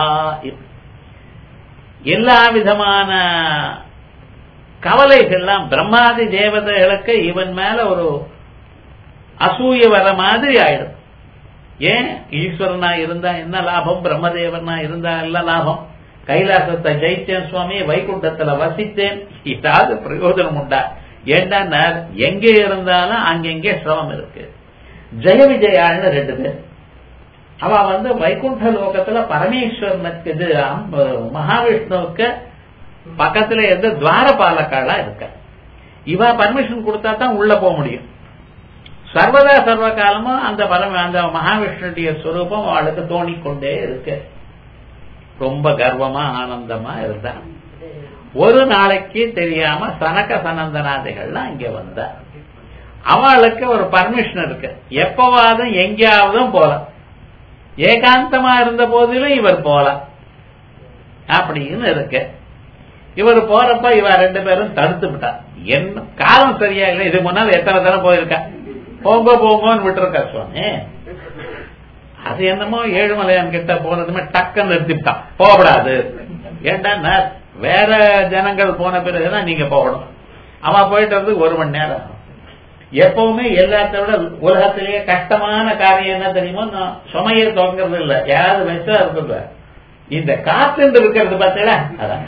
எல்லா விதமான கவலைகள்லாம் பிரம்மாதி தேவதைகளுக்கு இவன் மேல ஒரு அசூய வர மாதிரி ஆயிடும் ஏன் ஈஸ்வரனா இருந்தா என்ன லாபம் பிரம்மதேவனா இருந்தா என்ன லாபம் கைலாசத்தை ஜெயிச்சேன் சுவாமி வைகுண்டத்துல வசித்தேன் இதாவது பிரயோஜனம் உண்டா ஏண்டா எங்கே இருந்தாலும் அங்கெங்கே சிரமம் இருக்கு ஜெய விஜயாள்னு ரெண்டு பேர் அவ வந்து வைகுண்ட லோகத்துல பரமேஸ்வரனுக்கு இது மகாவிஷ்ணுவுக்கு பக்கத்துல இருந்து துவாரபாலக்காளா இருக்க இவ பர்மிஷன் கொடுத்தா தான் உள்ள போக முடியும் சர்வதா சர்வ காலமும் அந்த பரம அந்த மகாவிஷ்ணுடைய ஸ்வரூபம் அவளுக்கு தோணிக்கொண்டே இருக்கு ரொம்ப கர்வமா ஆனந்தமா இருந்தா ஒரு நாளைக்கு தெரியாம சனக சனந்தனாதிகள்லாம் இங்க வந்த அவளுக்கு ஒரு பர்மிஷன் இருக்கு எப்பவாதும் எங்கேயாவதும் போலாம் ஏகாந்தமா இருந்த போதிலும் இவர் போலாம் அப்படின்னு இருக்கு இவர் போறப்ப இவ ரெண்டு பேரும் தடுத்து விட்டா என்ன காலம் சரியா இல்லை இது முன்னால் எத்தனை தரம் போயிருக்கா போங்க போங்கன்னு விட்டுருக்கா சுவாமி அது என்னமோ ஏழுமலையான் கிட்ட போனதுமே டக்குன்னு நிறுத்திவிட்டான் போகக்கூடாது ஏண்டா வேற ஜனங்கள் போன பிறகுதான் நீங்க போகணும் அவன் போயிட்டு வந்து ஒரு மணி நேரம் எப்பவுமே எல்லாத்த விட உலகத்திலேயே கஷ்டமான காரியம் என்ன தெரியுமோ நான் சுமையை தோங்கிறது இல்ல யாரு வச்சா இருக்குது இந்த காத்துண்டு இருக்கிறது பார்த்தீங்களா அதான்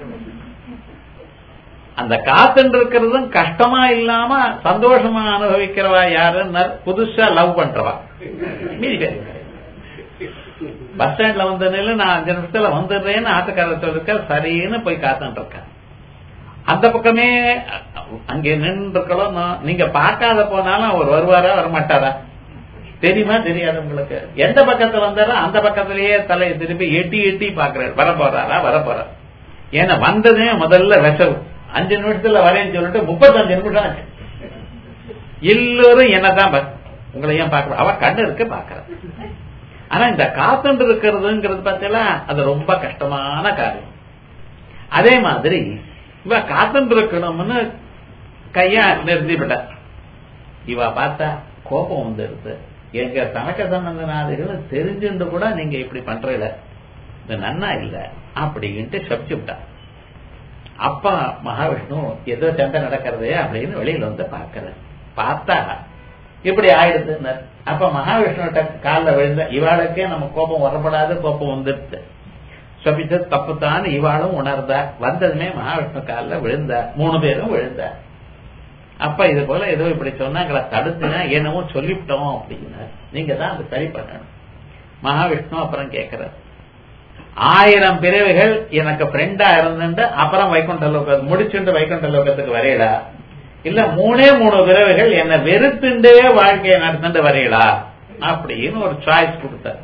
அந்த காத்துண்டு இருக்கிறதும் கஷ்டமா இல்லாம சந்தோஷமா அனுபவிக்கிறவா யாருன்னு புதுசா லவ் பண்றவா மீதி பேர் பஸ் ஸ்டாண்ட்ல வந்த நிலை நான் அஞ்சு நிமிஷத்துல வந்துடுறேன்னு ஆட்டுக்காரர் சொல்லிருக்க சரின்னு போய் காத்துட்டு இருக்கேன் அந்த பக்கமே அங்கே நின்றுக்களோ நீங்க பார்க்காத போனாலும் அவர் வருவாரா வரமாட்டாரா தெரியுமா தெரியாது உங்களுக்கு எந்த பக்கத்துல வந்தாரோ அந்த பக்கத்திலேயே தலையை திருப்பி எட்டி எட்டி பாக்குறாரு வர போறாரா வர போறாரு ஏன்னா வந்ததே முதல்ல வெசவு அஞ்சு நிமிஷத்துல வரேன்னு சொல்லிட்டு முப்பத்தஞ்சு நிமிஷம் ஆச்சு எல்லோரும் என்னதான் உங்களை ஏன் பாக்குற அவ கண்ணு இருக்கு பாக்குற ஆனா இந்த காத்துண்டு இருக்கிறதுங்கிறது பார்த்தீங்களா அது ரொம்ப கஷ்டமான காரியம் அதே மாதிரி இவ காத்துண்டு இருக்கணும்னு கையா நிறுத்திவிட்ட இவ பார்த்தா கோபம் வந்துடுது எங்க தனக்க சம்பந்தனாதிகள் தெரிஞ்சுண்டு கூட நீங்க இப்படி பண்றீல இது நன்னா இல்ல அப்படின்ட்டு சபிச்சு விட்டா அப்பா மகாவிஷ்ணு ஏதோ சண்டை நடக்கிறதே அப்படின்னு வெளியில வந்து பாக்குற பார்த்தா இப்படி ஆயிடுதுன்னு அப்ப மகாவிஷ்ணுட்ட காலில் விழுந்த இவாளுக்கே நம்ம கோபம் வரப்படாத கோபம் வந்துடுது சபிச்சது தப்புத்தான் இவாளும் உணர்ந்தா வந்ததுமே மகாவிஷ்ணு காலில் விழுந்த மூணு பேரும் விழுந்த அப்ப இது போல ஏதோ இப்படி சொன்னாங்களா தடுத்துனா என்னவோ சொல்லிவிட்டோம் அப்படின்னா நீங்க தான் அது சரி பண்ணணும் மகாவிஷ்ணு அப்புறம் கேட்கிறார் ஆயிரம் பிறவிகள் எனக்கு ஃப்ரெண்டா இருந்துட்டு அப்புறம் வைகுண்ட லோகத்து முடிச்சுட்டு வைகுண்ட லோகத்துக்கு வரையலா இல்ல மூணே மூணு பிறவிகள் என்ன வெறுத்துண்டே வாழ்க்கையை நடந்துட்டு வரையலா அப்படின்னு ஒரு சாய்ஸ் கொடுத்தார்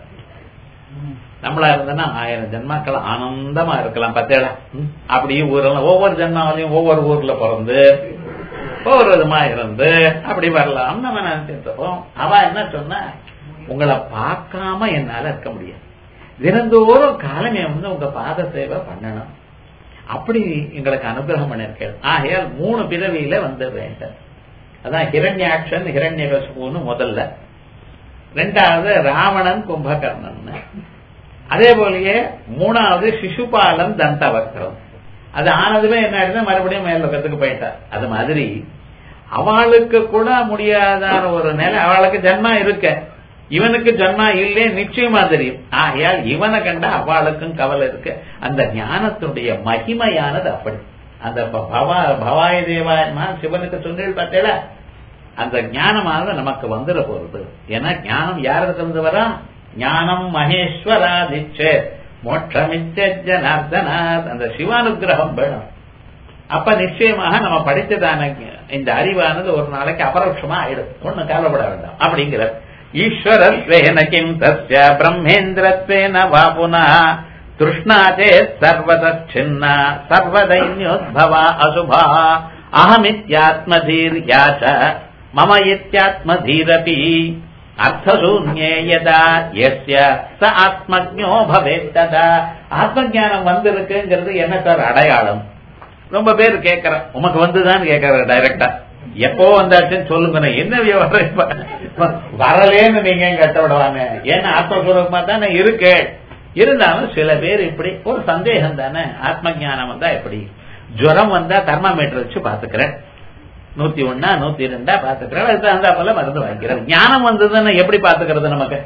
நம்மளா இருந்தனா ஆயிரம் ஜென்மாக்கள் ஆனந்தமா இருக்கலாம் பத்தேடா அப்படி ஊரெல்லாம் ஒவ்வொரு ஜென்மாவிலையும் ஒவ்வொரு ஊர்ல பிறந்து ஒவ்வொரு விதமா இருந்து அப்படி வரலாம் நம்ம நினைச்சிருப்போம் அவ என்ன சொன்ன உங்களை பார்க்காம என்னால இருக்க முடியாது தினந்தோறும் காலமே வந்து உங்க பாத சேவை பண்ணணும் அப்படி எங்களுக்கு அனுகிரகம் பண்ணிருக்கேன் ஆகையால் மூணு பிறவியில வந்து வேண்டும் அதான் ஹிரண்யாட்சன் ஹிரண்யகசுன்னு முதல்ல ரெண்டாவது ராவணன் கும்பகர்ணன் அதே போலயே மூணாவது சிசுபாலன் தந்தவக்ரம் அது ஆனதுமே என்ன ஆயிடுது மறுபடியும் மேலோகத்துக்கு போயிட்டார் அது மாதிரி அவளுக்கு கூட முடியாதான ஒரு நிலை அவளுக்கு ஜன்மா இருக்க இவனுக்கு ஜன்மா இல்லே நிச்சயமா தெரியும் ஆகையால் இவனை கண்டா அவளுக்கும் கவலை இருக்கு அந்த ஞானத்துடைய மகிமையானது அப்படி அந்த பவா பவாய தேவாயமா சிவனுக்கு சொன்னீர்கள் பார்த்தேல அந்த ஞானமானது நமக்கு வந்துட போறது ஏன்னா ஞானம் யாருக்கு இருந்து வரா ஞானம் மகேஸ்வராதிச்சே மோட்சமிச்ச ஜனார்தனாத் அந்த சிவானுகிரகம் வேணும் அப்ப நிச்சயமாக நம்ம படித்ததான இந்த அறிவானது ஒரு நாளைக்கு அபரோட்சமா ஆயிடும் ஒண்ணு கவலைப்பட வேண்டாம் அப்படிங்கிற ஈஸ்வரத்வேன கிம் தஸ்ய பிரம்மேந்திரத்வேன வா புனः திருஷ்ணாதே சர்வதச்சின்னா சர்வதைன்யோத்பவா அசுபா அகமித்யாத்மதீர்யா ச மம இத்யாத்மதீரபி அர்த்தசூன்யே யதா எஸ்ய ச ஆத்மஜோ பவேத் ததா ஆத்மஜானம் வந்திருக்குங்கிறது என்ன சார் அடையாளம் ரொம்ப பேர் கேட்கற உமக்கு வந்துதான் கேட்கற டைரக்டா எப்போ வந்தாச்சுன்னு சொல்லுங்க என்ன விவகாரம் வரலேன்னு நீங்க கட்ட விடுவாங்க ஏன்னா ஆத்மஸ்வரூபமா தானே இருக்கு இருந்தாலும் சில பேர் இப்படி ஒரு சந்தேகம் தானே ஆத்ம ஜானம் வந்தா எப்படி ஜுரம் வந்தா தெர்மாமீட்டர் வச்சு பாத்துக்கிறேன் நூத்தி ஒன்னா நூத்தி ரெண்டா பாத்துக்கிறேன் அதுக்கு தகுந்தா போல மருந்து வாங்கிக்கிறேன் ஞானம் வந்ததுன்னு எப்படி பாத்துக்கிறது நமக்கு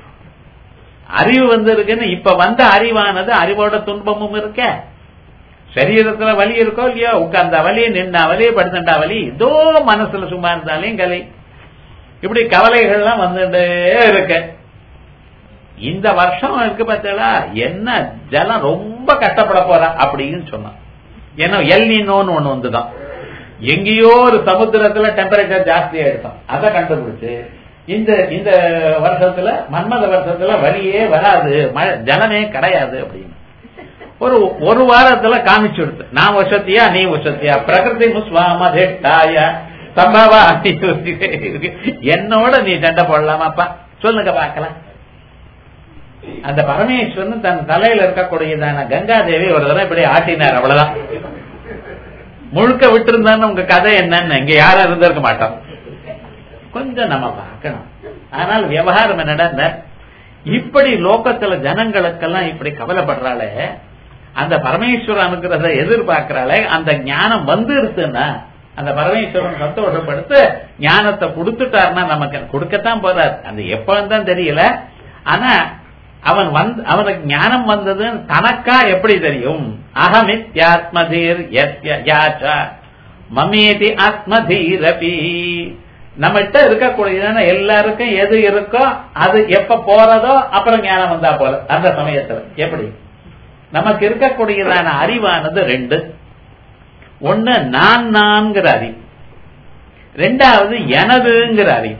அறிவு வந்திருக்குன்னு இப்ப வந்த அறிவானது அறிவோட துன்பமும் இருக்க சரீரத்துல வலி இருக்கோ இல்லையோ உட்கார்ந்தா வலி நின்னா வலி படுத்துட்டா வலி இதோ மனசுல சும்மா இருந்தாலையும் கலை இப்படி கவலைகள்லாம் வந்துட்டே இருக்கு இந்த வருஷம் இருக்கு பார்த்தா என்ன ஜலம் ரொம்ப கஷ்டப்பட போறா அப்படின்னு சொன்னான் ஏன்னா எல்னினோன்னு ஒண்ணு வந்துதான் எங்கேயோ ஒரு சமுத்திரத்துல டெம்பரேச்சர் ஜாஸ்தி ஆயிடுதான் அதை கண்டுபிடிச்சு இந்த இந்த வருஷத்துல மன்மத வருஷத்துல வலியே வராது மழை ஜலமே கிடையாது அப்படின்னு ஒரு ஒரு வாரத்துல காமிச்சு கொடுத்து நான் வசத்தியா நீ வசத்தியா பிரகிருதி முஸ்வாமதேட்டாய சம்பவா என்னோட நீ சண்டை போடலாமாப்பா சொல்லுங்க பாக்கலாம் அந்த பரமேஸ்வரன் தன் தலையில இருக்கக்கூடியதான கங்காதேவி ஒரு தடவை இப்படி ஆட்டினார் அவ்வளவுதான் முழுக்க விட்டு உங்க கதை என்னன்னு இங்க யாரும் இருந்திருக்க மாட்டோம் கொஞ்சம் நம்ம பார்க்கணும் ஆனால் விவகாரம் என்னடா இப்படி லோகத்துல ஜனங்களுக்கெல்லாம் இப்படி கவலைப்படுறாளே அந்த பரமேஸ்வரன் அனுக்கிறத எதிர்பார்க்கிறாளே அந்த ஞானம் வந்துருச்சுன்னா அந்த பரமேஸ்வரன் சந்தோஷப்படுத்து ஞானத்தை கொடுத்துட்டாருன்னா நமக்கு கொடுக்கத்தான் போறாரு அந்த எப்ப தான் தெரியல ஆனா அவன் வந்து அவனுக்கு ஞானம் வந்தது தனக்கா எப்படி தெரியும் அகமித்யாத்மதீர் மமேதி ஆத்மதீரபி நம்மகிட்ட இருக்கக்கூடியதான எல்லாருக்கும் எது இருக்கோ அது எப்ப போறதோ அப்புறம் ஞானம் வந்தா போல அந்த சமயத்துல எப்படி நமக்கு இருக்கக்கூடியதான அறிவானது ரெண்டு ஒண்ணு நான் நான்கிற அறிவு ரெண்டாவது எனதுங்கிற அறிவு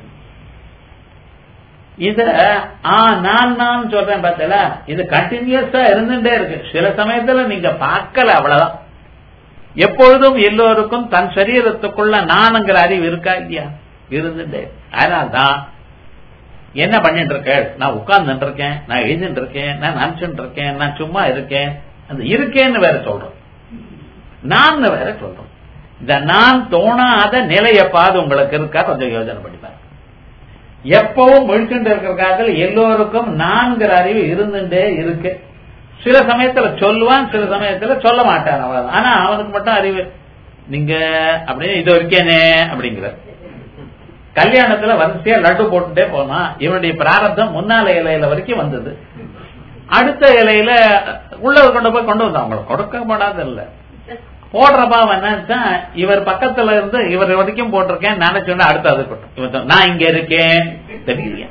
இத ஆ நான் நான் சொல்றேன் பார்த்தல இது கண்டினியூஸா இருந்துட்டே இருக்கு சில சமயத்துல நீங்க பார்க்கல அவ்வளவுதான் எப்பொழுதும் எல்லோருக்கும் தன் சரீரத்துக்குள்ள நானுங்கிற அறிவு இருக்கா இல்லையா இருந்துட்டே அதனால்தான் என்ன பண்ணிட்டு இருக்க நான் உட்கார்ந்துட்டு இருக்கேன் நான் எழுதிட்டு இருக்கேன் நான் நினைச்சுட்டு இருக்கேன் நான் சும்மா இருக்கேன் அந்த இருக்கேன்னு வேற சொல்றோம் நான் வேற சொல்றோம் இந்த நான் தோணாத நிலை எப்பாவது உங்களுக்கு இருக்கா கொஞ்சம் யோசனை பண்ணிப்பாரு எப்பவும் முழிச்சுட்டு இருக்கிற காலத்துல எல்லோருக்கும் நான்கிற அறிவு இருந்துட்டே இருக்கு சில சமயத்துல சொல்லுவான் சில சமயத்துல சொல்ல மாட்டான் அவ்வளவுதான் ஆனா அவனுக்கு மட்டும் அறிவு நீங்க அப்படியே இது இருக்கேனே அப்படிங்கிற கல்யாணத்துல வரிசையா லட்டு போட்டுட்டே போனா இவனுடைய பிராரத்தம் முன்னால இலையில வரைக்கும் வந்தது அடுத்த இலையில உள்ளது கொண்டு போய் கொண்டு வந்தான் அவங்களை கொடுக்க மாட்டாது இல்ல போடுறப்பா என்னன்னா இவர் பக்கத்துல இருந்து இவர் வரைக்கும் போட்டிருக்கேன் நானே சொன்னா அடுத்து அது கொட்டும் இவன் சொன்னா, நான் இங்க இருக்கேன் தெரியலையா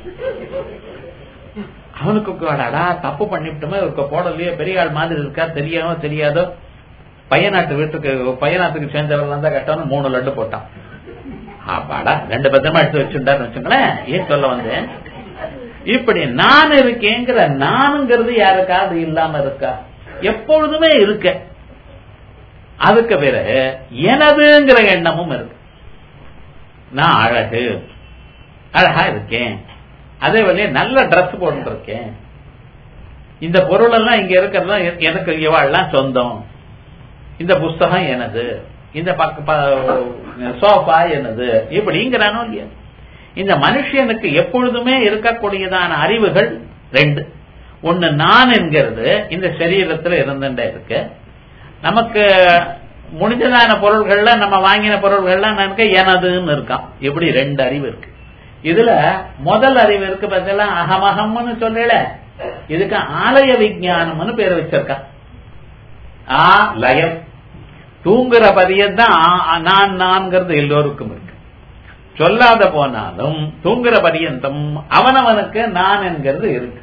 அவனுக்கு அடடா தப்பு பண்ணிவிட்டோமே இவருக்கு போடலையே பெரிய ஆள் மாதிரி இருக்கா தெரியாமோ தெரியாதோ பையனாட்டு வீட்டுக்கு பையனாத்துக்கு சேர்ந்தவர்கள் தான் கட்டணும் மூணு லட்டு போட்டான் அப்பாடா ரெண்டு பத்திரமா எடுத்து வச்சுட்டாருன்னு வச்சுங்களேன் ஏன் சொல்ல வந்தேன் இப்படி நான் இருக்கேங்கிற நானுங்கிறது யாருக்காவது இல்லாம இருக்கா எப்பொழுதுமே இருக்க அதுக்கு பிறகு எனதுங்கிற எண்ணமும் இருக்கு நான் அழகு அழகா இருக்கேன் அதே வழியே நல்ல ட்ரெஸ் போட்டு இருக்கேன் இந்த பொருள் எல்லாம் இங்க இருக்கிறதா எனக்கு இவாள்லாம் சொந்தம் இந்த புஸ்தகம் எனது இந்த பக்க ப- சோஃபா எனது இப்படிங்கிறானோ இல்லையா இந்த மனுஷனுக்கு எப்பொழுதுமே இருக்கக்கூடியதான அறிவுகள் ரெண்டு ஒன்னு நான் என்கிறது இந்த சரீரத்துல இருந்துட்டே இருக்கு நமக்கு முடிஞ்சதான பொருள்கள்ல நம்ம வாங்கின பொருள்கள்லாம் நமக்கு எனதுன்னு இருக்கான் இப்படி ரெண்டு அறிவு இருக்கு இதுல முதல் அறிவு இருக்கு பார்த்தீங்களா அகமகம்னு சொல்லல இதுக்கு ஆலய விஞ்ஞானம்னு பேர் வச்சிருக்கான் ஆ லயம் தூங்குற பதியம் தான் நான் நான்கிறது எல்லோருக்கும் இருக்கு சொல்லாத போனாலும் தூங்குற பரியந்தம் அவனவனுக்கு நான் என்கிறது இருக்கு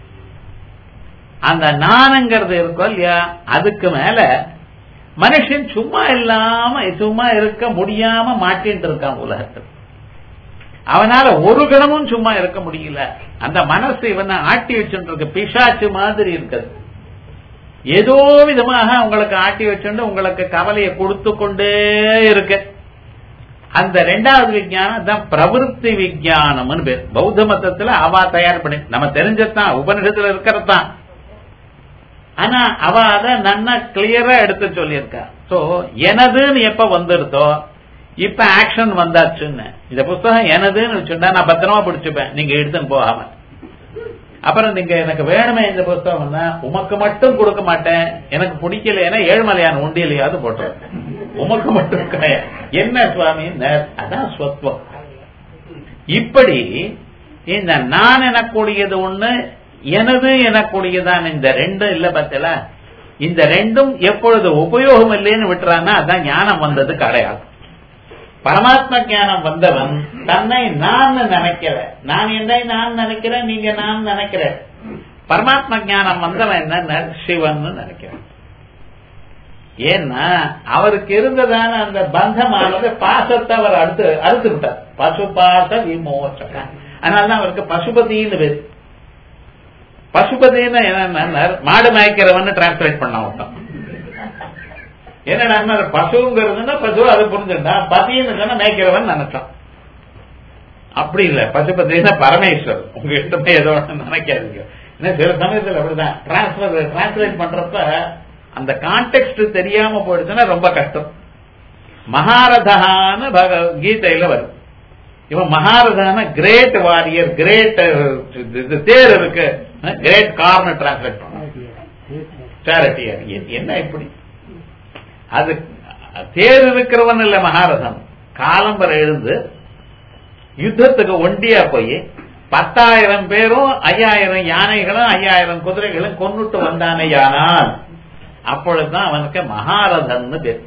அந்த நானுங்கிறது இருக்கும் இல்லையா அதுக்கு மேல மனுஷன் சும்மா இல்லாம சும்மா இருக்க முடியாம மாட்டின்னு இருக்கான் உலகத்தில் அவனால ஒரு கணமும் சும்மா இருக்க முடியல அந்த மனசு இவனை ஆட்டி வச்சுட்டு இருக்கு பிசாச்சு மாதிரி இருக்குது ஏதோ விதமாக உங்களுக்கு ஆட்டி வச்சுட்டு உங்களுக்கு கவலையை கொடுத்து கொண்டே இருக்கு அந்த ரெண்டாவது விஞ்ஞானம் தான் பிரவருத்தி விஞ்ஞானம்னு பேர் பௌத்த மதத்துல அவா தயார் பண்ணி நம்ம தெரிஞ்சதுதான் உபனிஷத்துல இருக்கிறது தான் ஆனா அவ அத நன்னா கிளியரா எடுத்து சொல்லியிருக்கா சோ எனதுன்னு எப்ப வந்துருதோ இப்ப ஆக்ஷன் வந்தாச்சுன்னு இந்த புஸ்தகம் எனதுன்னு வச்சுட்டா நான் பத்திரமா பிடிச்சுப்பேன் நீங்க எடுத்துன்னு போகாம அப்புறம் நீங்க எனக்கு வேணுமே இந்த புஸ்தகம் உமக்கு மட்டும் கொடுக்க மாட்டேன் எனக்கு பிடிக்கலைன்னா ஏழ்மலையான உண்டியலையாவது போட்டுருவேன் உமக்கு மட்டும் கிடையாது என்ன சுவாமி அதான் ஸ்வத்வம் இப்படி இந்த நான் எனக்கூடியது ஒண்ணு எனது எனக்கூடியதான் இந்த ரெண்டும் இல்ல பத்தல இந்த ரெண்டும் எப்பொழுது உபயோகம் இல்லைன்னு விட்டுறான்னா அதான் ஞானம் வந்தது கிடையாது பரமாத்ம ஞானம் வந்தவன் தன்னை நான் நினைக்கிற நான் என்னை நான் நினைக்கிறேன் நீங்க நான் நினைக்கிற பரமாத்ம ஞானம் வந்தவன் என்ன சிவன் நினைக்கிறேன் ஏன்னா அவருக்கு இருந்ததான அந்த பந்தமானது பாசத்தை அவர் அடுத்து அறுத்து விட்டார் பசு பாச விமோசக அதனாலதான் அவருக்கு பசுபதினு பேரு பசுபதினு என்ன மாடு மயக்கிறவன் டிரான்ஸ்லேட் பண்ண விட்டோம் என்னடா பசுங்கிறதுன்னா பசு அது புரிஞ்சுட்டா பதின்னு சொன்னா மேய்க்கிறவன் நினைச்சான் அப்படி இல்ல பசுபதினா பரமேஸ்வர் உங்க இஷ்டமே ஏதோ ஒண்ணு நினைக்காதீங்க ஏன்னா சில சமயத்துல அப்படிதான் டிரான்ஸ்பர் டிரான்ஸ்லேட் பண்றப்ப அந்த கான்டெக்ட் தெரியாம போயிடுச்சுன்னா ரொம்ப கஷ்டம் மகாரதான்னு கீதையில வரும் இவன் மகாரதான கிரேட் வாரியர் கிரேட் தேர் இருக்கு கிரேட் கார்னு டிரான்ஸ்லேட் பண்ண சேரிட்டியர் என்ன இப்படி அது தேர் இருக்கிறவன் இல்ல மகாரதன் காலம்பரை எழுந்து யுத்தத்துக்கு ஒண்டியா போய் பத்தாயிரம் பேரும் ஐயாயிரம் யானைகளும் ஐயாயிரம் குதிரைகளும் கொண்டுட்டு வந்தானே யானால் அப்பொழுதுதான் அவனுக்கு மகாரதன் பேர்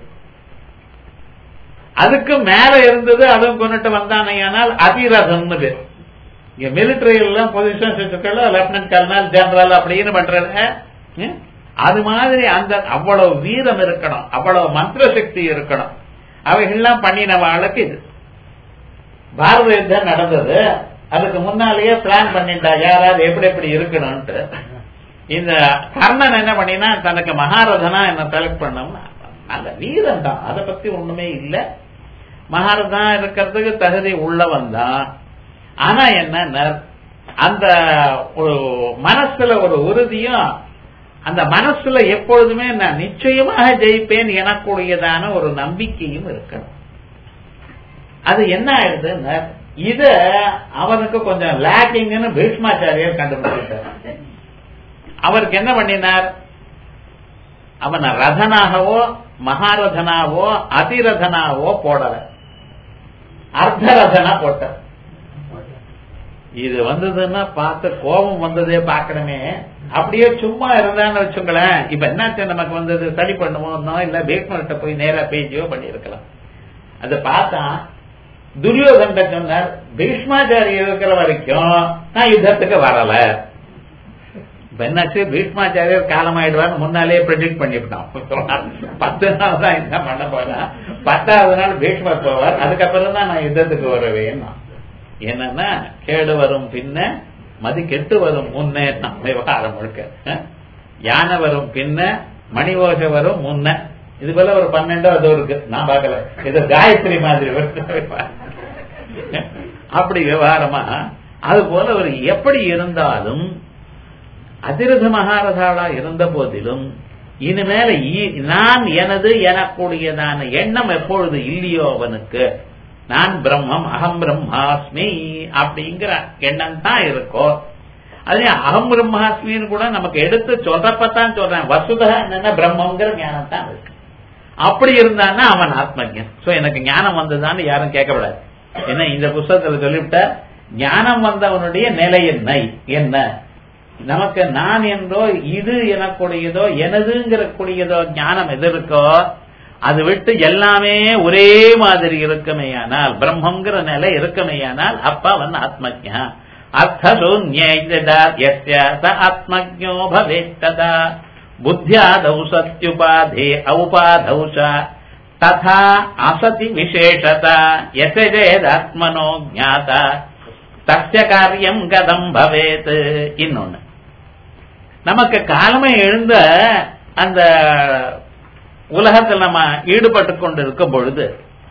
அதுக்கு மேல இருந்தது அதுவும் கொண்டுட்டு வந்தானையானால் அதிரதன் பேர் இங்க மிலிட்டரி எல்லாம் பொசிஷன் லெப்டினன்ட் கர்னல் ஜெனரல் அப்படின்னு பண்றது அது மாதிரி அந்த அவ்வளவு வீரம் இருக்கணும் அவ்வளவு மந்திர சக்தி இருக்கணும் அவைகள்லாம் பண்ணினவாளுக்கு இது பாரத யுத்தம் நடந்தது அதுக்கு முன்னாலேயே பிளான் பண்ணிட்டா யாராவது எப்படி எப்படி இருக்கணும்ட்டு இந்த கர்ணன் என்ன பண்ணினா தனக்கு மகாரதனா என்ன செலக்ட் பண்ணோம்னா அந்த வீரம் தான் அதை பத்தி ஒண்ணுமே இல்ல மகாரதா இருக்கிறதுக்கு தகுதி உள்ளவன் தான் ஆனா என்ன அந்த ஒரு மனசுல ஒரு உறுதியும் அந்த மனசுல எப்பொழுதுமே நான் நிச்சயமாக ஜெயிப்பேன் எனக்கூடியதான ஒரு நம்பிக்கையும் இருக்கணும் அது என்ன ஆயிடுதுன்னு இத அவனுக்கு கொஞ்சம் லேக்கிங்னு பீஷ்மாச்சாரியர் கண்டுபிடிச்சிட்டார் அவருக்கு என்ன பண்ணினார் அவனை ரதனாகவோ மகாரதனாவோ அதிரதனாவோ போடல அர்த்தரதனா போட்டார் இது வந்ததுன்னா பார்த்து கோபம் வந்ததே பார்க்கணுமே அப்படியே சும்மா இருந்தான்னு வச்சுங்களேன் இப்ப என்னாச்சு நமக்கு வந்தது சரி பண்ணுவோம்னோ இல்ல பேட்மர்கிட்ட போய் நேரா பேஜியோ பண்ணியிருக்கலாம் அதை பார்த்தா துரியோதன்ட சொன்னார் பீஷ்மாச்சாரி இருக்கிற வரைக்கும் நான் யுத்தத்துக்கு வரல இப்ப என்னாச்சு பீஷ்மாச்சாரியர் காலமாயிடுவான்னு முன்னாலே ப்ரெடிக்ட் பண்ணிவிட்டான் பத்து நாள் தான் என்ன பண்ண போறேன் பத்தாவது நாள் பீஷ்மர் போவார் அதுக்கப்புறம் தான் நான் யுத்தத்துக்கு வருவேன் என்னன்னா கேடு வரும் பின்ன மதி கெட்டு வரும் முன்னே தான் விவகாரம் முழுக்க யானை வரும் பின்ன மணி ஓசை வரும் முன்ன இது போல ஒரு பன்னெண்டோ அது இருக்கு நான் பார்க்கல இது காயத்ரி மாதிரி அப்படி விவகாரமா அது போல ஒரு எப்படி இருந்தாலும் அதிரத மகாரதாளா இருந்த போதிலும் இனிமேல நான் எனது எனக்கூடியதான எண்ணம் எப்பொழுது இல்லையோ அவனுக்கு நான் பிரம்மம் அகம் பிரம்மாஸ்மி அப்படிங்கிற எண்ணம் தான் இருக்கோ அதே அகம் பிரம்மாஸ்மின்னு கூட நமக்கு எடுத்து சொல்றப்பதான் சொல்றேன் வசுதா என்னன்னா பிரம்மங்கிற ஞானம் தான் இருக்கு அப்படி இருந்தான்னா அவன் ஆத்மஜன் சோ எனக்கு ஞானம் வந்ததான்னு யாரும் கேட்கக்கூடாது என்ன இந்த புஸ்தகத்துல சொல்லிவிட்ட ஞானம் வந்தவனுடைய நிலை என்ன என்ன நமக்கு நான் என்றோ இது எனக்குடையதோ எனதுங்கிற கூடியதோ ஞானம் எது இருக்கோ அது விட்டு எல்லாமே ஒரே மாதிரி இருக்குமேயானால் பிரம்மங்கிற நிலை இருக்குமேயானால் அப்ப அவன் ஆத்மஜா அர்த்தசூன்யேத ஆத்மஜோ பவேத்ததா புத்தியாதௌ சத்யுபாதே ஔபாதௌ ததா அசதி விசேஷதா எசேதாத்மனோ ஜாதா தஸ்ய காரியம் கதம் பவேத் இன்னொன்னு நமக்கு காலமே எழுந்த அந்த உலகத்தில் நம்ம ஈடுபட்டு கொண்டு இருக்கும் பொழுது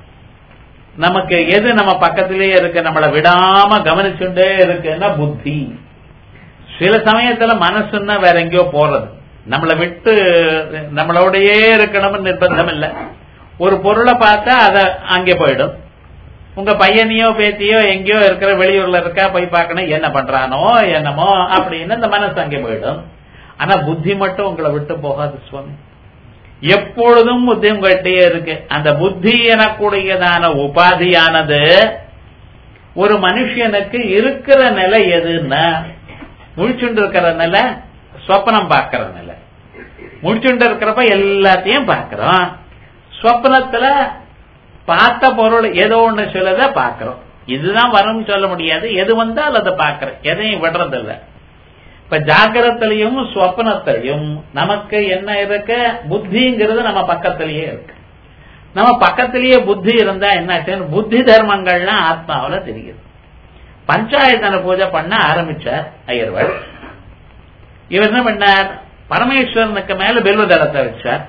நமக்கு எது நம்ம பக்கத்திலேயே இருக்கு நம்மளை விடாம கவனிச்சுட்டே இருக்குன்னா புத்தி சில சமயத்துல மனசுன்னா வேற எங்கேயோ போறது நம்மளை விட்டு நம்மளோடயே இருக்கணும்னு நிர்பந்தம் இல்லை ஒரு பொருளை பார்த்தா அத அங்கே போயிடும் உங்க பையனையோ பேத்தியோ எங்கேயோ இருக்கிற வெளியூர்ல இருக்கா போய் பார்க்கணும் என்ன பண்றானோ என்னமோ அப்படின்னு இந்த மனசு அங்கே போயிடும் ஆனா புத்தி மட்டும் உங்களை விட்டு போகாது சுவாமி எப்பொழுதும் புத்தி உங்கள்கிட்டயே இருக்கு அந்த புத்தி எனக்கூடியதான உபாதியானது ஒரு மனுஷனுக்கு இருக்கிற நிலை எதுன்னா முழிச்சுண்டு இருக்கிற நிலை சொப்பனம் பார்க்கிற நிலை முடிச்சுண்டு இருக்கிறப்ப எல்லாத்தையும் பார்க்கிறோம் சொப்னத்துல பார்த்த பொருள் ஏதோ ஒண்ணு சிலத பாக்கிறோம் இதுதான் வரும்னு சொல்ல முடியாது எது வந்தால் அதை பாக்கிறோம் எதையும் விடுறதில்ல இப்ப ஜாகிரத்திலையும் ஸ்வப்னத்திலையும் நமக்கு என்ன இருக்கு புத்திங்கிறது நம்ம பக்கத்திலேயே இருக்கு நம்ம பக்கத்திலேயே புத்தி இருந்தா என்ன புத்தி தர்மங்கள்லாம் ஆத்மாவில தெரியுது பஞ்சாயத்தன பூஜை பண்ண ஆரம்பிச்சார் ஐயர்வாள் இவர் என்ன பண்ணார் பரமேஸ்வரனுக்கு மேல பெல்வதளத்தை வச்சார்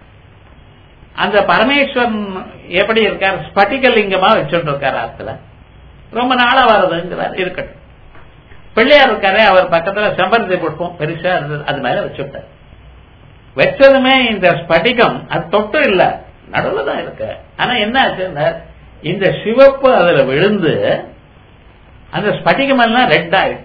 அந்த பரமேஸ்வரன் எப்படி இருக்கார் ஸ்பட்டிகலிங்கமா வச்சுட்டு இருக்கார் ஆத்துல ரொம்ப நாளா வருதுங்கிறார் இருக்கட்டும் பிள்ளையார் இருக்காரு அவர் பக்கத்துல செம்பருத்தி புஷ்பம் பெருசா இருந்தது அது மேல வச்சுட்டார் வச்சதுமே இந்த ஸ்பட்டிகம் அது தொட்டு இல்ல நடுவில் தான் இருக்கு ஆனா என்ன ஆச்சுன்னா இந்த சிவப்பு அதுல விழுந்து அந்த ஸ்பட்டிகம் எல்லாம் ரெட் ஆயிடுச்சு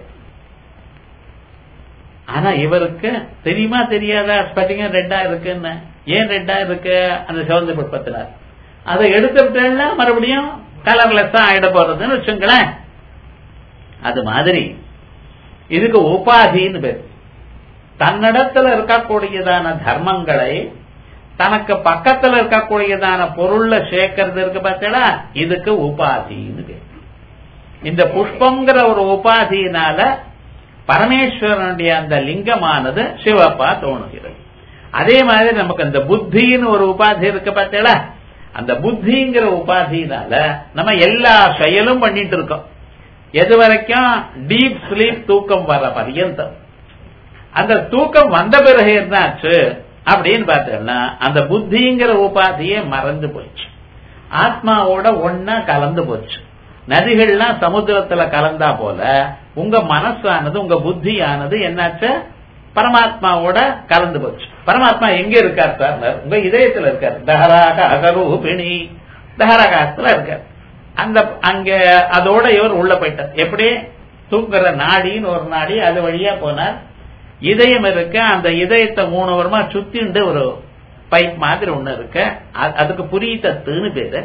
ஆனா இவருக்கு தெரியுமா தெரியாதா ஸ்பட்டிகம் ரெட்டா இருக்குன்னு ஏன் ரெட்டா இருக்கு அந்த சிவந்த புஷ்பத்தினார் அதை எடுத்துட்டேன்னா மறுபடியும் கலர்லெஸ் தான் ஆயிட போறதுன்னு வச்சுங்களேன் அது மாதிரி இதுக்கு உபாதின்னு பேர் தன்னிடத்துல இருக்கக்கூடியதான தர்மங்களை தனக்கு பக்கத்துல இருக்கக்கூடியதான பொருள்ல சேர்க்கறது இருக்கு பார்த்தா இதுக்கு உபாதின்னு பேர் இந்த புஷ்பங்கிற ஒரு உபாதியினால பரமேஸ்வரனுடைய அந்த லிங்கமானது சிவப்பா தோணுகிறது அதே மாதிரி நமக்கு அந்த புத்தின்னு ஒரு உபாதி இருக்கு பார்த்தீங்களா அந்த புத்திங்கிற உபாதினால நம்ம எல்லா செயலும் பண்ணிட்டு இருக்கோம் எது வரைக்கும் டீப் ஸ்லீப் தூக்கம் வர பர்யந்தம் அந்த தூக்கம் வந்த பிறகு என்னாச்சு அப்படின்னு பார்த்தோம்னா அந்த புத்திங்கிற உபாதியே மறந்து போச்சு ஆத்மாவோட ஒன்னா கலந்து போச்சு நதிகள்லாம் சமுத்திரத்துல கலந்தா போல உங்க மனசானது உங்க புத்தியானது என்னாச்சு பரமாத்மாவோட கலந்து போச்சு பரமாத்மா எங்க இருக்கார் சார் உங்க இதயத்துல இருக்கார் தஹராக அகரூபிணி தஹராகாசத்துல இருக்கார் அந்த அங்க அதோட இவர் உள்ள போயிட்டார் எப்படி தூங்குற நாடின்னு ஒரு நாடி அது வழியா போனார் இதயம் இருக்கு அந்த இதயத்தை மூணு வருமா சுத்திண்டு ஒரு பைப் மாதிரி ஒண்ணு இருக்கு அதுக்கு புரிய தத்துன்னு பேரு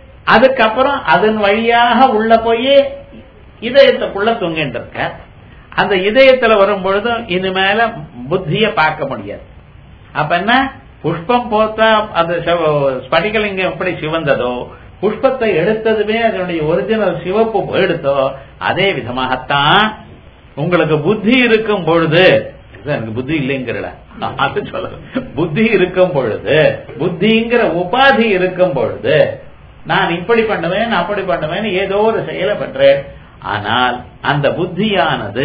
அதுக்கப்புறம் அதன் வழியாக உள்ள போய் இதயத்துக்குள்ள தொங்கிட்டு இருக்க அந்த இதயத்துல வரும் பொழுது இனிமேல புத்திய பார்க்க முடியாது அப்ப என்ன புஷ்பம் போத்தா அந்த சிவ- ஸ்படிகலிங்கம் எப்படி சிவந்ததோ புஷ்பத்தை எடுத்ததுமே அதனுடைய ஒரிஜினல் சிவப்பு எடுத்தோ அதே விதமாகத்தான் உங்களுக்கு புத்தி இருக்கும் பொழுது இது எனக்கு புத்தி இல்லைங்கிறல அது சொல்ல புத்தி இருக்கும் பொழுது புத்திங்கிற உபாதி இருக்கும் பொழுது நான் இப்படி பண்ணுவேன் அப்படி பண்ணுவேன் ஏதோ ஒரு செயலை பண்றேன் ஆனால் அந்த புத்தியானது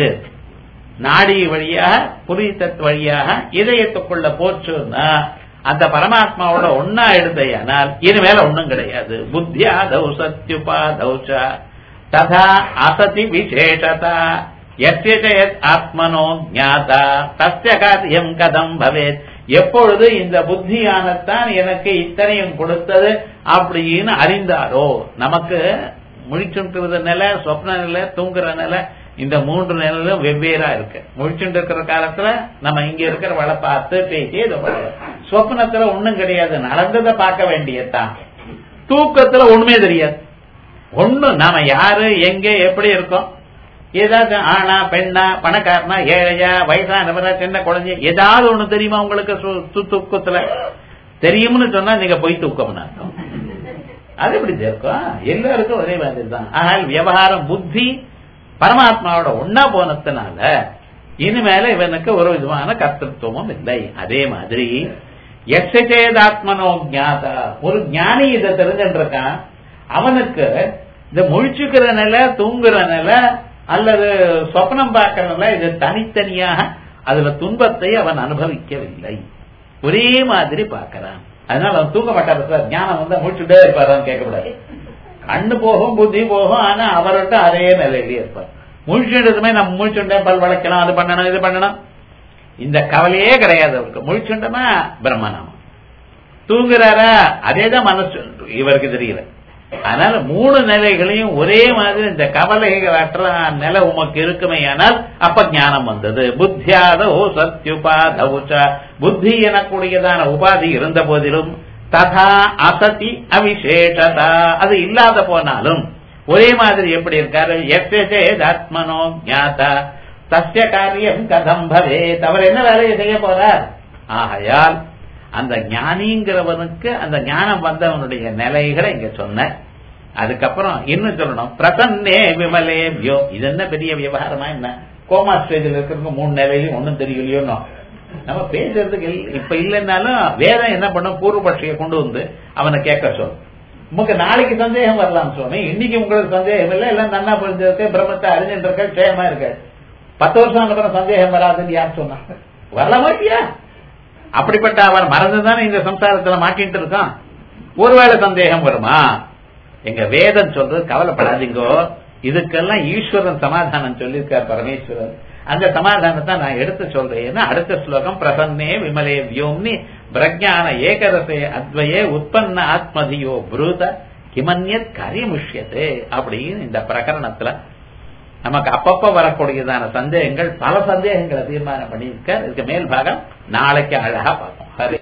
நாடி வழியாக புரிதத் வழியாக இதயத்துக்குள்ள போச்சுன்னா அந்த பரமாத்மாவோட ஒன்னா எடுத்தையானால் இனிமேல ஒண்ணும் கிடையாது புத்தியா தௌசத்யுபா தௌச்ச ததா அசதி விசேஷதா எஸ்ய சேத் ஆத்மனோ ஞாதா தஸ்ய காரியம் கதம் பவேத் எப்பொழுது இந்த புத்தியானத்தான் எனக்கு இத்தனையும் கொடுத்தது அப்படின்னு அறிந்தாரோ நமக்கு முழிச்சுட்டு நிலை சொப்ன நிலை தூங்குற நிலை இந்த மூன்று நிலையிலும் வெவ்வேறா இருக்கு முழிச்சுட்டு இருக்கிற காலத்துல நம்ம இங்க இருக்கிற பார்த்து பேசி இதை பண்ணுவோம் சொப்னத்துல ஒண்ணும் கிடையாது நடந்ததை பார்க்க வேண்டியதுதான் தூக்கத்துல ஒண்ணுமே தெரியாது ஒண்ணு நாம யாரு எங்க எப்படி இருக்கோம் ஏதாவது ஆணா பெண்ணா பணக்காரனா ஏழையா வயசானவரா சின்ன குழந்தை ஏதாவது ஒண்ணு தெரியுமா உங்களுக்கு சு- து- தூக்கத்துல தெரியும்னு சொன்னா நீங்க போய் தூக்கம்னு அர்த்தம் அது எப்படி இருக்கும் எல்லாருக்கும் ஒரே மாதிரி தான் ஆனால் விவகாரம் புத்தி பரமாத்மாவோட ஒன்னா போனதுனால இனிமேல இவனுக்கு ஒரு விதமான கர்த்தத்துவமும் இல்லை அதே மாதிரி எச்சேதாத்மனோ ஞாதா ஒரு ஞானி இதை தெரிஞ்சுட்டு இருக்கான் அவனுக்கு இந்த முழிச்சுக்கிற நிலை தூங்குற நிலை அல்லது சொப்னம் பார்க்கிற நிலை இது தனித்தனியாக அதுல துன்பத்தை அவன் அனுபவிக்கவில்லை ஒரே மாதிரி பார்க்கறான் அதனால அவன் தூங்க மாட்டார் சார் ஞானம் வந்து முடிச்சுட்டே இருப்பாரான்னு கேட்கக்கூடாது கண்ணு போகும் புத்தி போகும் ஆனா அவர்கிட்ட அதே நிலையிலேயே இருப்பார் முழிச்சுட்டதுமே நம்ம முழிச்சுட்டேன் பல் வளைக்கலாம் அது பண்ணணும் இது பண்ணணும் இந்த கவலையே கிடையாது அவருக்கு முழிச்சுட்டோமா பிரம்மநாமம் தூங்குறாரா அதேதான் மனசு இவருக்கு தெரியல அதனால மூணு நிலைகளையும் ஒரே மாதிரி இந்த கவலைகள் அற்ற நிலை உமக்கு இருக்குமே ஆனால் அப்ப ஞானம் வந்தது புத்தியாதோ சத்யுபாதவுச்ச புத்தி எனக்கூடியதான உபாதி இருந்த போதிலும் ததா அசதி அவிசேஷதா அது இல்லாத போனாலும் ஒரே மாதிரி எப்படி இருக்காரு எத்தேதாத்மனோ ஞாதா தஸ்ய காரியம் கதம் பவே அவர் என்ன வேலையை செய்ய போறார் ஆகையால் அந்த ஞானிங்கிறவனுக்கு அந்த ஞானம் வந்தவனுடைய நிலைகளை இங்க சொன்ன அதுக்கப்புறம் இன்னும் சொல்லணும் பிரசன்னே விமலே வியோ இது என்ன பெரிய விவகாரமா என்ன கோமா ஸ்டேஜில் இருக்கிறவங்க மூணு நிலையிலும் ஒன்னும் தெரியலையோன்னு நம்ம பேசுறதுக்கு இல்ல- இப்ப இல்லைன்னாலும் வேதம் என்ன பண்ணும் பூர்வபட்சியை கொண்டு வந்து அவனை கேட்க சொல்லும் உங்களுக்கு நாளைக்கு சந்தேகம் வரலாம் சுவாமி இன்னைக்கு உங்களுக்கு சந்தேகம் இல்லை எல்லாம் நன்னா புரிஞ்சிருக்கு பிரம்மத்தை அறிஞ்சிட்டு இருக்க க்ஷேமா இருக்கு பத்து வருஷம் அப்புறம் சந்தேகம் வராதுன்னு யார் சொன்னா வரலாமா இல்லையா அப்படிப்பட்ட அவர் மறந்துதானே இந்த சம்சாரத்துல மாட்டிட்டு இருக்கான் ஒருவேளை சந்தேகம் வருமா எங்க வேதம் சொல்றது கவலைப்படாதீங்கோ இதுக்கெல்லாம் ஈஸ்வரன் சமாதானம் சொல்லியிருக்கார் பரமேஸ்வரன் அந்த சமாதானத்தை நான் எடுத்து சொல்றேன் அடுத்த ஸ்லோகம் பிரசன்னே விமலே வியோம்னி பிரஜான ஏகரசே அத்வயே உற்பன்ன ஆத்மதியோ புரூத கிமன்யத் காரியமுஷ்யத்தே அப்படின்னு இந்த பிரகரணத்துல நமக்கு அப்பப்ப வரக்கூடியதான சந்தேகங்கள் பல சந்தேகங்களை தீர்மானம் பண்ணியிருக்கார் இதுக்கு மேல் பாகம் நாளைக்கு அழகா பார்ப்போம்